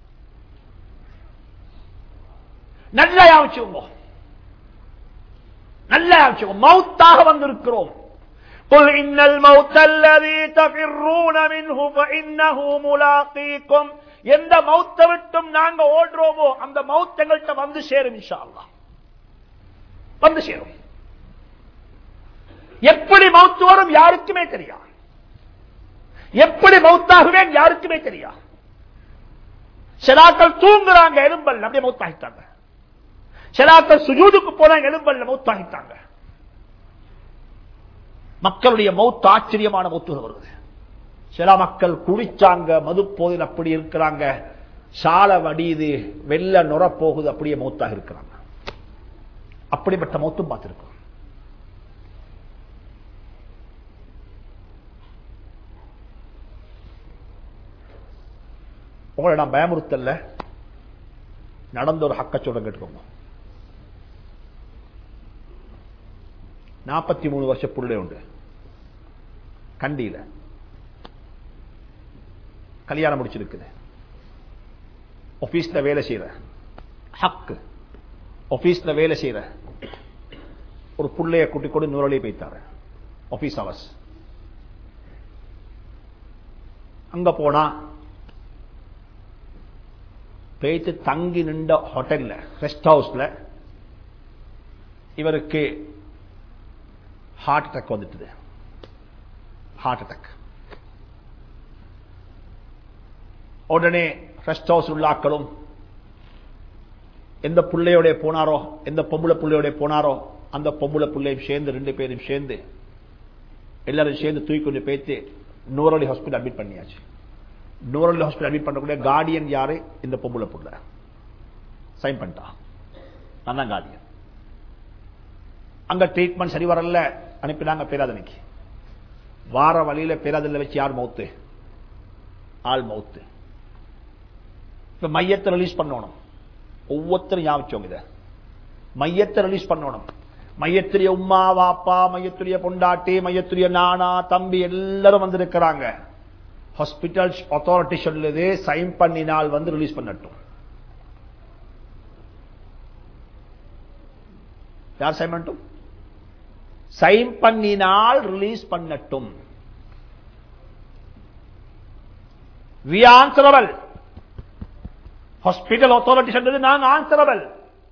S1: நல்லா யாவச்சுங்க நல்லா யாவச்சுங்க மௌத்தாக வந்திருக்கிறோம் قل إن الموت الذي تفرون منه فإنه ملاقيكم எந்த மௌத்த விட்டும் நாங்க ஓடுறோமோ அந்த மௌத் எங்கள்கிட்ட வந்து சேரும் இன்ஷா அல்லாஹ் வந்து சேரும் எப்படி மௌத்து வரும் யாருக்குமே தெரியாது எப்படி மௌத்தாகுவேன் யாருக்குமே தெரியாது சிலாக்கள் தூங்குறாங்க எலும்பல் அப்படியே மௌத்தாகிட்டாங்க சிலாக்கள் சுஜூதுக்கு போனாங்க எலும்பல் மௌத்தாகிட்டாங்க மக்களுடைய மௌத்து ஆச்சரியமான மௌத்து வருது சில மக்கள் குடிச்சாங்க மது போதில் அப்படி இருக்கிறாங்க சால வடியுது வெள்ள நுர போகுது அப்படியே மௌத்தாக இருக்கிறாங்க அப்படிப்பட்ட மௌத்தும் பார்த்திருக்கிறோம் உங்களை நான் பயமுறுத்தல்ல நடந்த ஒரு ஹக்கச்சோட கேட்டுக்கோங்க நாற்பத்தி மூணு வருஷ புள்ளை உண்டு கண்டியில கல்யாணம் முடிச்சிருக்குது ஆபீஸ்ல வேலை செய்யற ஹக்கு ஆபீஸ்ல வேலை செய்யற ஒரு புள்ளைய கூட்டி கொண்டு நூறலி போய்த்தாரு ஆபீஸ் அவர்ஸ் அங்க போனா பேய்த்து தங்கி நின்ற ஹோட்டல்ல ரெஸ்ட் ஹவுஸ்ல இவருக்கு ஹார்ட் அட்டாக் வந்துட்டுது ஹார்ட் அட்டாக் உடனே ரெஸ்ட் ஹவுஸ் உள்ளாக்களும் எந்த பிள்ளையோட போனாரோ எந்த பொம்பளை பிள்ளையோட போனாரோ அந்த பொம்பளை பிள்ளையும் சேர்ந்து ரெண்டு பேரும் சேர்ந்து எல்லாரும் சேர்ந்து தூக்கி கொண்டு போய்த்து நூறலி ஹாஸ்பிட்டல் அட்மிட் பண்ணியாச்சு நூறலி ஹாஸ்பிட்டல் அட்மிட் பண்ணக்கூடிய கார்டியன் யாரு இந்த பொம்பளை புள்ள சைன் பண்ணிட்டா நான் தான் கார்டியன் அங்க ட்ரீட்மெண்ட் சரி வரல அனுப்பினாங்க பேராதனைக்கு வார வழியில பேராதனில் வச்சு யார் மௌத்து ஆள் மௌத்து இப்ப மையத்தை ரிலீஸ் பண்ணணும் ஒவ்வொருத்தரும் ஞாபகம் இத மையத்தை ரிலீஸ் பண்ணணும் மையத்துடைய உம்மா வாப்பா மையத்துடைய பொண்டாட்டி மையத்துடைய நானா தம்பி எல்லாரும் வந்திருக்கிறாங்க ஹாஸ்பிட்டல் அத்தாரிட்டி சொல்லுது சைன் பண்ணினால் வந்து ரிலீஸ் பண்ணட்டும் யார் சைன் பண்ணட்டும் சைன் பண்ணினால் ரிலீஸ் பண்ணட்டும் வி ஆன்சரபிள் ஹாஸ்பிட்டல் அத்தாரிட்டி சொன்னது நாங்க ஆன்சரபிள்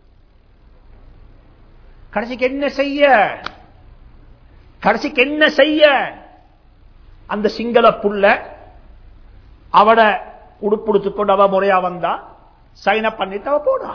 S1: கடைசிக்கு என்ன செய்ய கடைசிக்கு என்ன செய்ய அந்த சிங்கள புள்ள அவட உடுப்புடுத்து கொண்டு அவ முறையா வந்தா சைன் அப் பண்ணிட்டு அவ போடா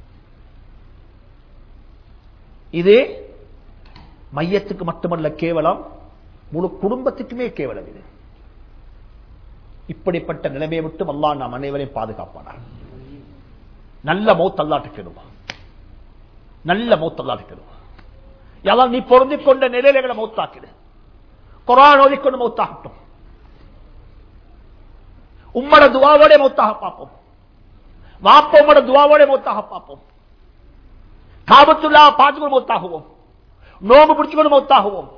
S1: இது மையத்துக்கு மட்டுமல்ல கேவலம் முழு குடும்பத்துக்குமே கேவலம் இது இப்படிப்பட்ட நிலைமையை விட்டு அல்லா நாம் அனைவரையும் பாதுகாப்பானார் நல்ல மௌத் அல்லாட்டு கெடுவா நல்ல மௌத் அல்லாட்டு கெடுவா யாரும் நீ பொருந்திக் கொண்ட நிலையில மௌத்தாக்கிடு குரான் ஓதிக்கொண்டு மௌத்தாகட்டும் உம்மட துவாவோட மௌத்தாக பார்ப்போம் வாப்ப உம்மட துவாவோட மௌத்தாக பார்ப்போம் காபத்துல்லா பார்த்துக்கொண்டு மௌத்தாகுவோம் நோம்பு பிடிச்சுக்கொண்டு மௌத்தாகுவோம்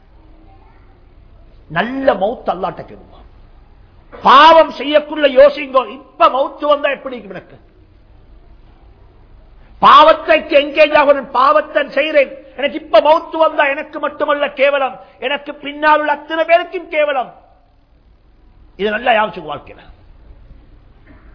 S1: நல்ல மௌத் அல்லாட்ட கெடுவோம் பாவம் செய்யக்குள்ள யோசிங்கோ இப்ப மௌத்து வந்தா எப்படி இருக்கும் எனக்கு பாவத்தைக்கு எங்கேஜ் ஆகணும் பாவத்தை செய்கிறேன் எனக்கு இப்ப மௌத்து வந்தா எனக்கு மட்டுமல்ல கேவலம் எனக்கு பின்னால் உள்ள அத்தனை பேருக்கும் கேவலம் இது நல்லா யாருக்கு வாழ்க்கையில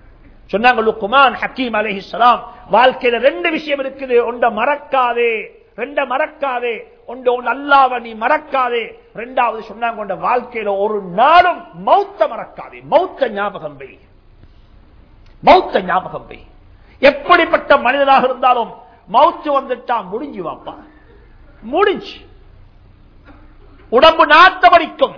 S1: சொன்னாங்க லுக்குமான் ஹக்கீம் அலஹிஸ்லாம் வாழ்க்கையில ரெண்டு விஷயம் இருக்குது ஒன்ற மறக்காதே ரெண்ட மறக்காதே ஒன்று ஒன்று அல்லாவ நீ மறக்காதே ரெண்டாவது சொன்னாங்க உண்ட வாழ்க்கையில ஒரு நாளும் மௌத்த மறக்காதே மௌத்த ஞாபகம் வை மௌத்த ஞாபகம் வை எப்படிப்பட்ட மனிதனாக இருந்தாலும் மௌத்து வந்துட்டா முடிஞ்சு வாப்பா முடிஞ்சு உடம்பு நாத்தமடிக்கும்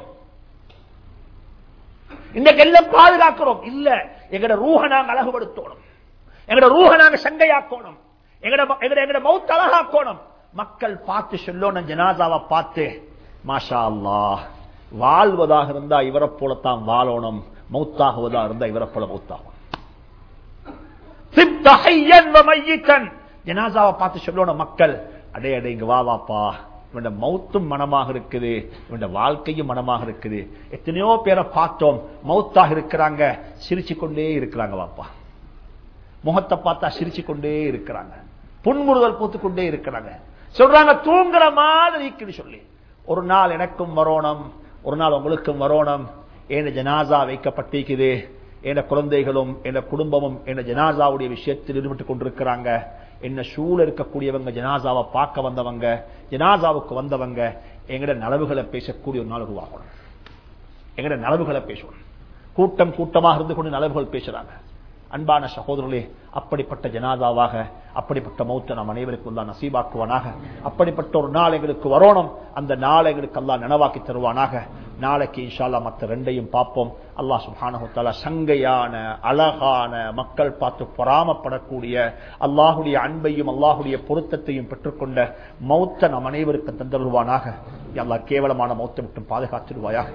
S1: இன்றைக்கு எல்லாம் பாதுகாக்கிறோம் இல்ல எங்கட ரூஹ நாங்க அழகுபடுத்தணும் எங்கட ரூஹ நாங்க சங்கையாக்கணும் எங்கட எங்கட எங்கட மௌத் அழகாக்கணும் மக்கள் பார்த்து சொல்லணும் ஜனாதாவை பார்த்து மாஷா அல்லாஹ் வாழ்வதாக இருந்தா இவரை போலத்தான் வாழணும் மௌத்தாகுவதா இருந்தா இவரை போல மௌத்தாகும் சிப்த ஹையன் வ மையித்தன். ஜனாசாவை பார்த்து சொல்லணும் மக்கள் அடே அடே இங்க வா வாப்பா இவன் மௌத்தும் மனமாக இருக்குது இவன் வாழ்க்கையும் மனமாக இருக்குது எத்தனையோ பேரை பார்த்தோம் மௌத்தாக இருக்கிறாங்க சிரிச்சு கொண்டே இருக்கிறாங்க வாப்பா முகத்தை பார்த்தா சிரிச்சு கொண்டே இருக்கிறாங்க புன்முறுதல் பூத்து கொண்டே இருக்கிறாங்க சொல்றாங்க தூங்குற மாதிரி இருக்குது சொல்லி ஒரு நாள் எனக்கும் வரணும் ஒரு நாள் உங்களுக்கும் வரணும் ஏன ஜனாசா வைக்கப்பட்டிருக்குது என குழந்தைகளும் என குடும்பமும் என ஜனாசாவுடைய விஷயத்தில் ஈடுபட்டுக் கொண்டிருக்கிறாங்க என்ன சூழ இருக்கக்கூடியவங்க ஜனாசாவை பார்க்க வந்தவங்க ஜனாசாவுக்கு வந்தவங்க எங்கட நலவுகளை பேசக்கூடிய ஒரு நாள் உருவாகணும் எங்கட நலவுகளை பேசணும் கூட்டம் கூட்டமாக இருந்து கொண்டு நலவுகள் பேசுறாங்க அன்பான சகோதரர்களே அப்படிப்பட்ட ஜனாதாவாக அப்படிப்பட்ட மௌத்த நாம் அனைவருக்கும் எல்லாம் நசீபாக்குவானாக அப்படிப்பட்ட ஒரு நாள் எங்களுக்கு வரணும் அந்த நாள் எங்களுக்கு எல்லாம் நனவாக்கி தருவானாக நாளைக்கு இன்ஷால்லா மற்ற ரெண்டையும் பார்ப்போம் அல்லாஹ் சுபானஹால சங்கையான அழகான மக்கள் பார்த்து பொறாமப்படக்கூடிய அல்லாஹுடைய அன்பையும் அல்லாஹுடைய பொருத்தத்தையும் பெற்றுக்கொண்ட மௌத்த நம் அனைவருக்கும் தந்தருவானாக அல்லாஹ் கேவலமான மௌத்தை விட்டும் பாதுகாத்துடுவாயாக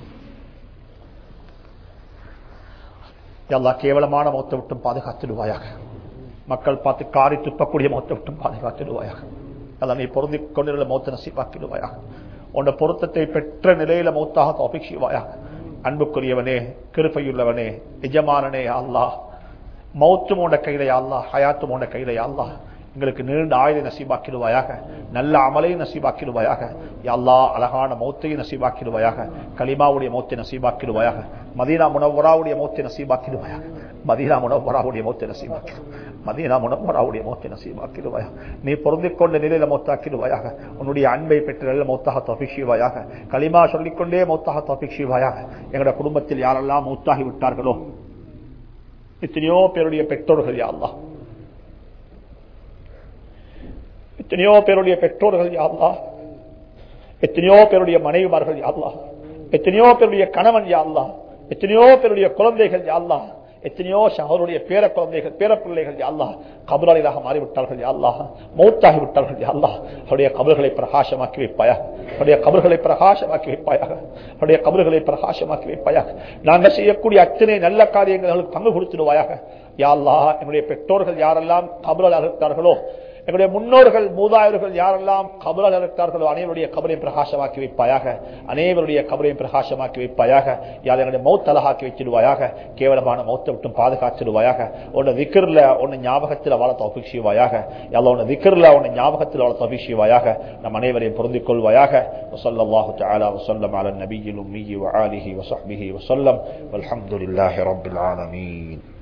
S1: எல்லா கேவலமான மௌத்தை விட்டும் பாதுகாத்துடுவாயாக மக்கள் பார்த்து காரி துப்பக்கூடிய மௌத்தை விட்டும் பாதுகாத்துடுவாயாக அதான் நீ பொருந்தி கொண்டிருந்த மௌத்த நசிப்பாக்கிடுவாயாக உன்னை பொருத்தத்தை பெற்ற நிலையில மௌத்தாக தோபிக் செய்வாயாக அன்புக்குரியவனே கிருப்பையுள்ளவனே எஜமானனே அல்லாஹ் மௌத்தும் உண்ட கையில அல்லா ஹயாத்தும் உண்ட கையில அல்லா எங்களுக்கு நீண்ட ஆயுதை நசீபாக்கிடுவாயாக நல்ல அமலையும் நசீபாக்கிடுவாயாக எல்லா அழகான மௌத்தையும் நசீபாக்கிடுவாயாக கலிமாவுடைய மௌத்தை நசீபாக்கிடுவாயாக மதீனா முனவராவுடைய மௌத்தை நசீபாக்கிடுவாயாக மதீனா முனவராவுடைய மௌத்தை நசீபாக்கிடு மதீனா முனவராவுடைய மௌத்தை நசீபாக்கிடுவாயாக நீ பொருந்திக் கொண்ட நிலையில மௌத்தாக்கிடுவாயாக உன்னுடைய அன்பை பெற்ற நல்ல மௌத்தாக தோபிக்ஷிவாயாக களிமா சொல்லிக்கொண்டே மௌத்தாக தோபிக்ஷிவாயாக எங்களுடைய குடும்பத்தில் யாரெல்லாம் மௌத்தாகி விட்டார்களோ எத்தனையோ பேருடைய பெற்றோர்கள் யாழ்லா எத்தனையோ பேருடைய பெற்றோர்கள் யாழ்லா எத்தனையோ பேருடைய மனைவிமார்கள் யாழ்லா எத்தனையோ பேருடைய கணவன் யாழ்லா எத்தனையோ பேருடைய குழந்தைகள் யாழ்லா எத்தனையோ அவருடைய பேர குழந்தைகள் பேர பிள்ளைகள் யாழ்லா கபலாளிகளாக மாறிவிட்டார்கள் யாழ்லா மௌத்தாகி விட்டார்கள் யாழ்லா அவருடைய கபல்களை பிரகாசமாக்கி வைப்பாயா அவருடைய கபல்களை பிரகாசமாக்கி வைப்பாயாக அவருடைய கபல்களை பிரகாசமாக்கி வைப்பாயாக நாங்கள் செய்யக்கூடிய அத்தனை நல்ல காரியங்களுக்கு பங்கு கொடுத்துடுவாயாக யாழ்லா என்னுடைய பெற்றோர்கள் யாரெல்லாம் கபலாக இருக்கிறார்களோ எங்களுடைய முன்னோர்கள் மூதாயர்கள் யாரெல்லாம் கபலால் இருக்கிறார்களோ அனைவருடைய கபரையும் பிரகாசமாக்கி வைப்பாயாக அனைவருடைய கபரையும் பிரகாசமாக்கி வைப்பாயாக யார் எங்களுடைய மௌத் அழகாக்கி வச்சிடுவாயாக கேவலமான மௌத்தை விட்டும் பாதுகாத்திடுவாயாக உன்னை விக்கிரில் உன்னை ஞாபகத்தில் வாழ தௌபிக் செய்வாயாக யாரா உன்னை விக்கிரில் உன்னை ஞாபகத்தில் வாழ தௌபிக் செய்வாயாக நம் அனைவரையும் பொருந்திக் கொள்வாயாக وصلى الله تعالى وسلم على النبي الأمي وآله وصحبه وسلم والحمد لله رب العالمين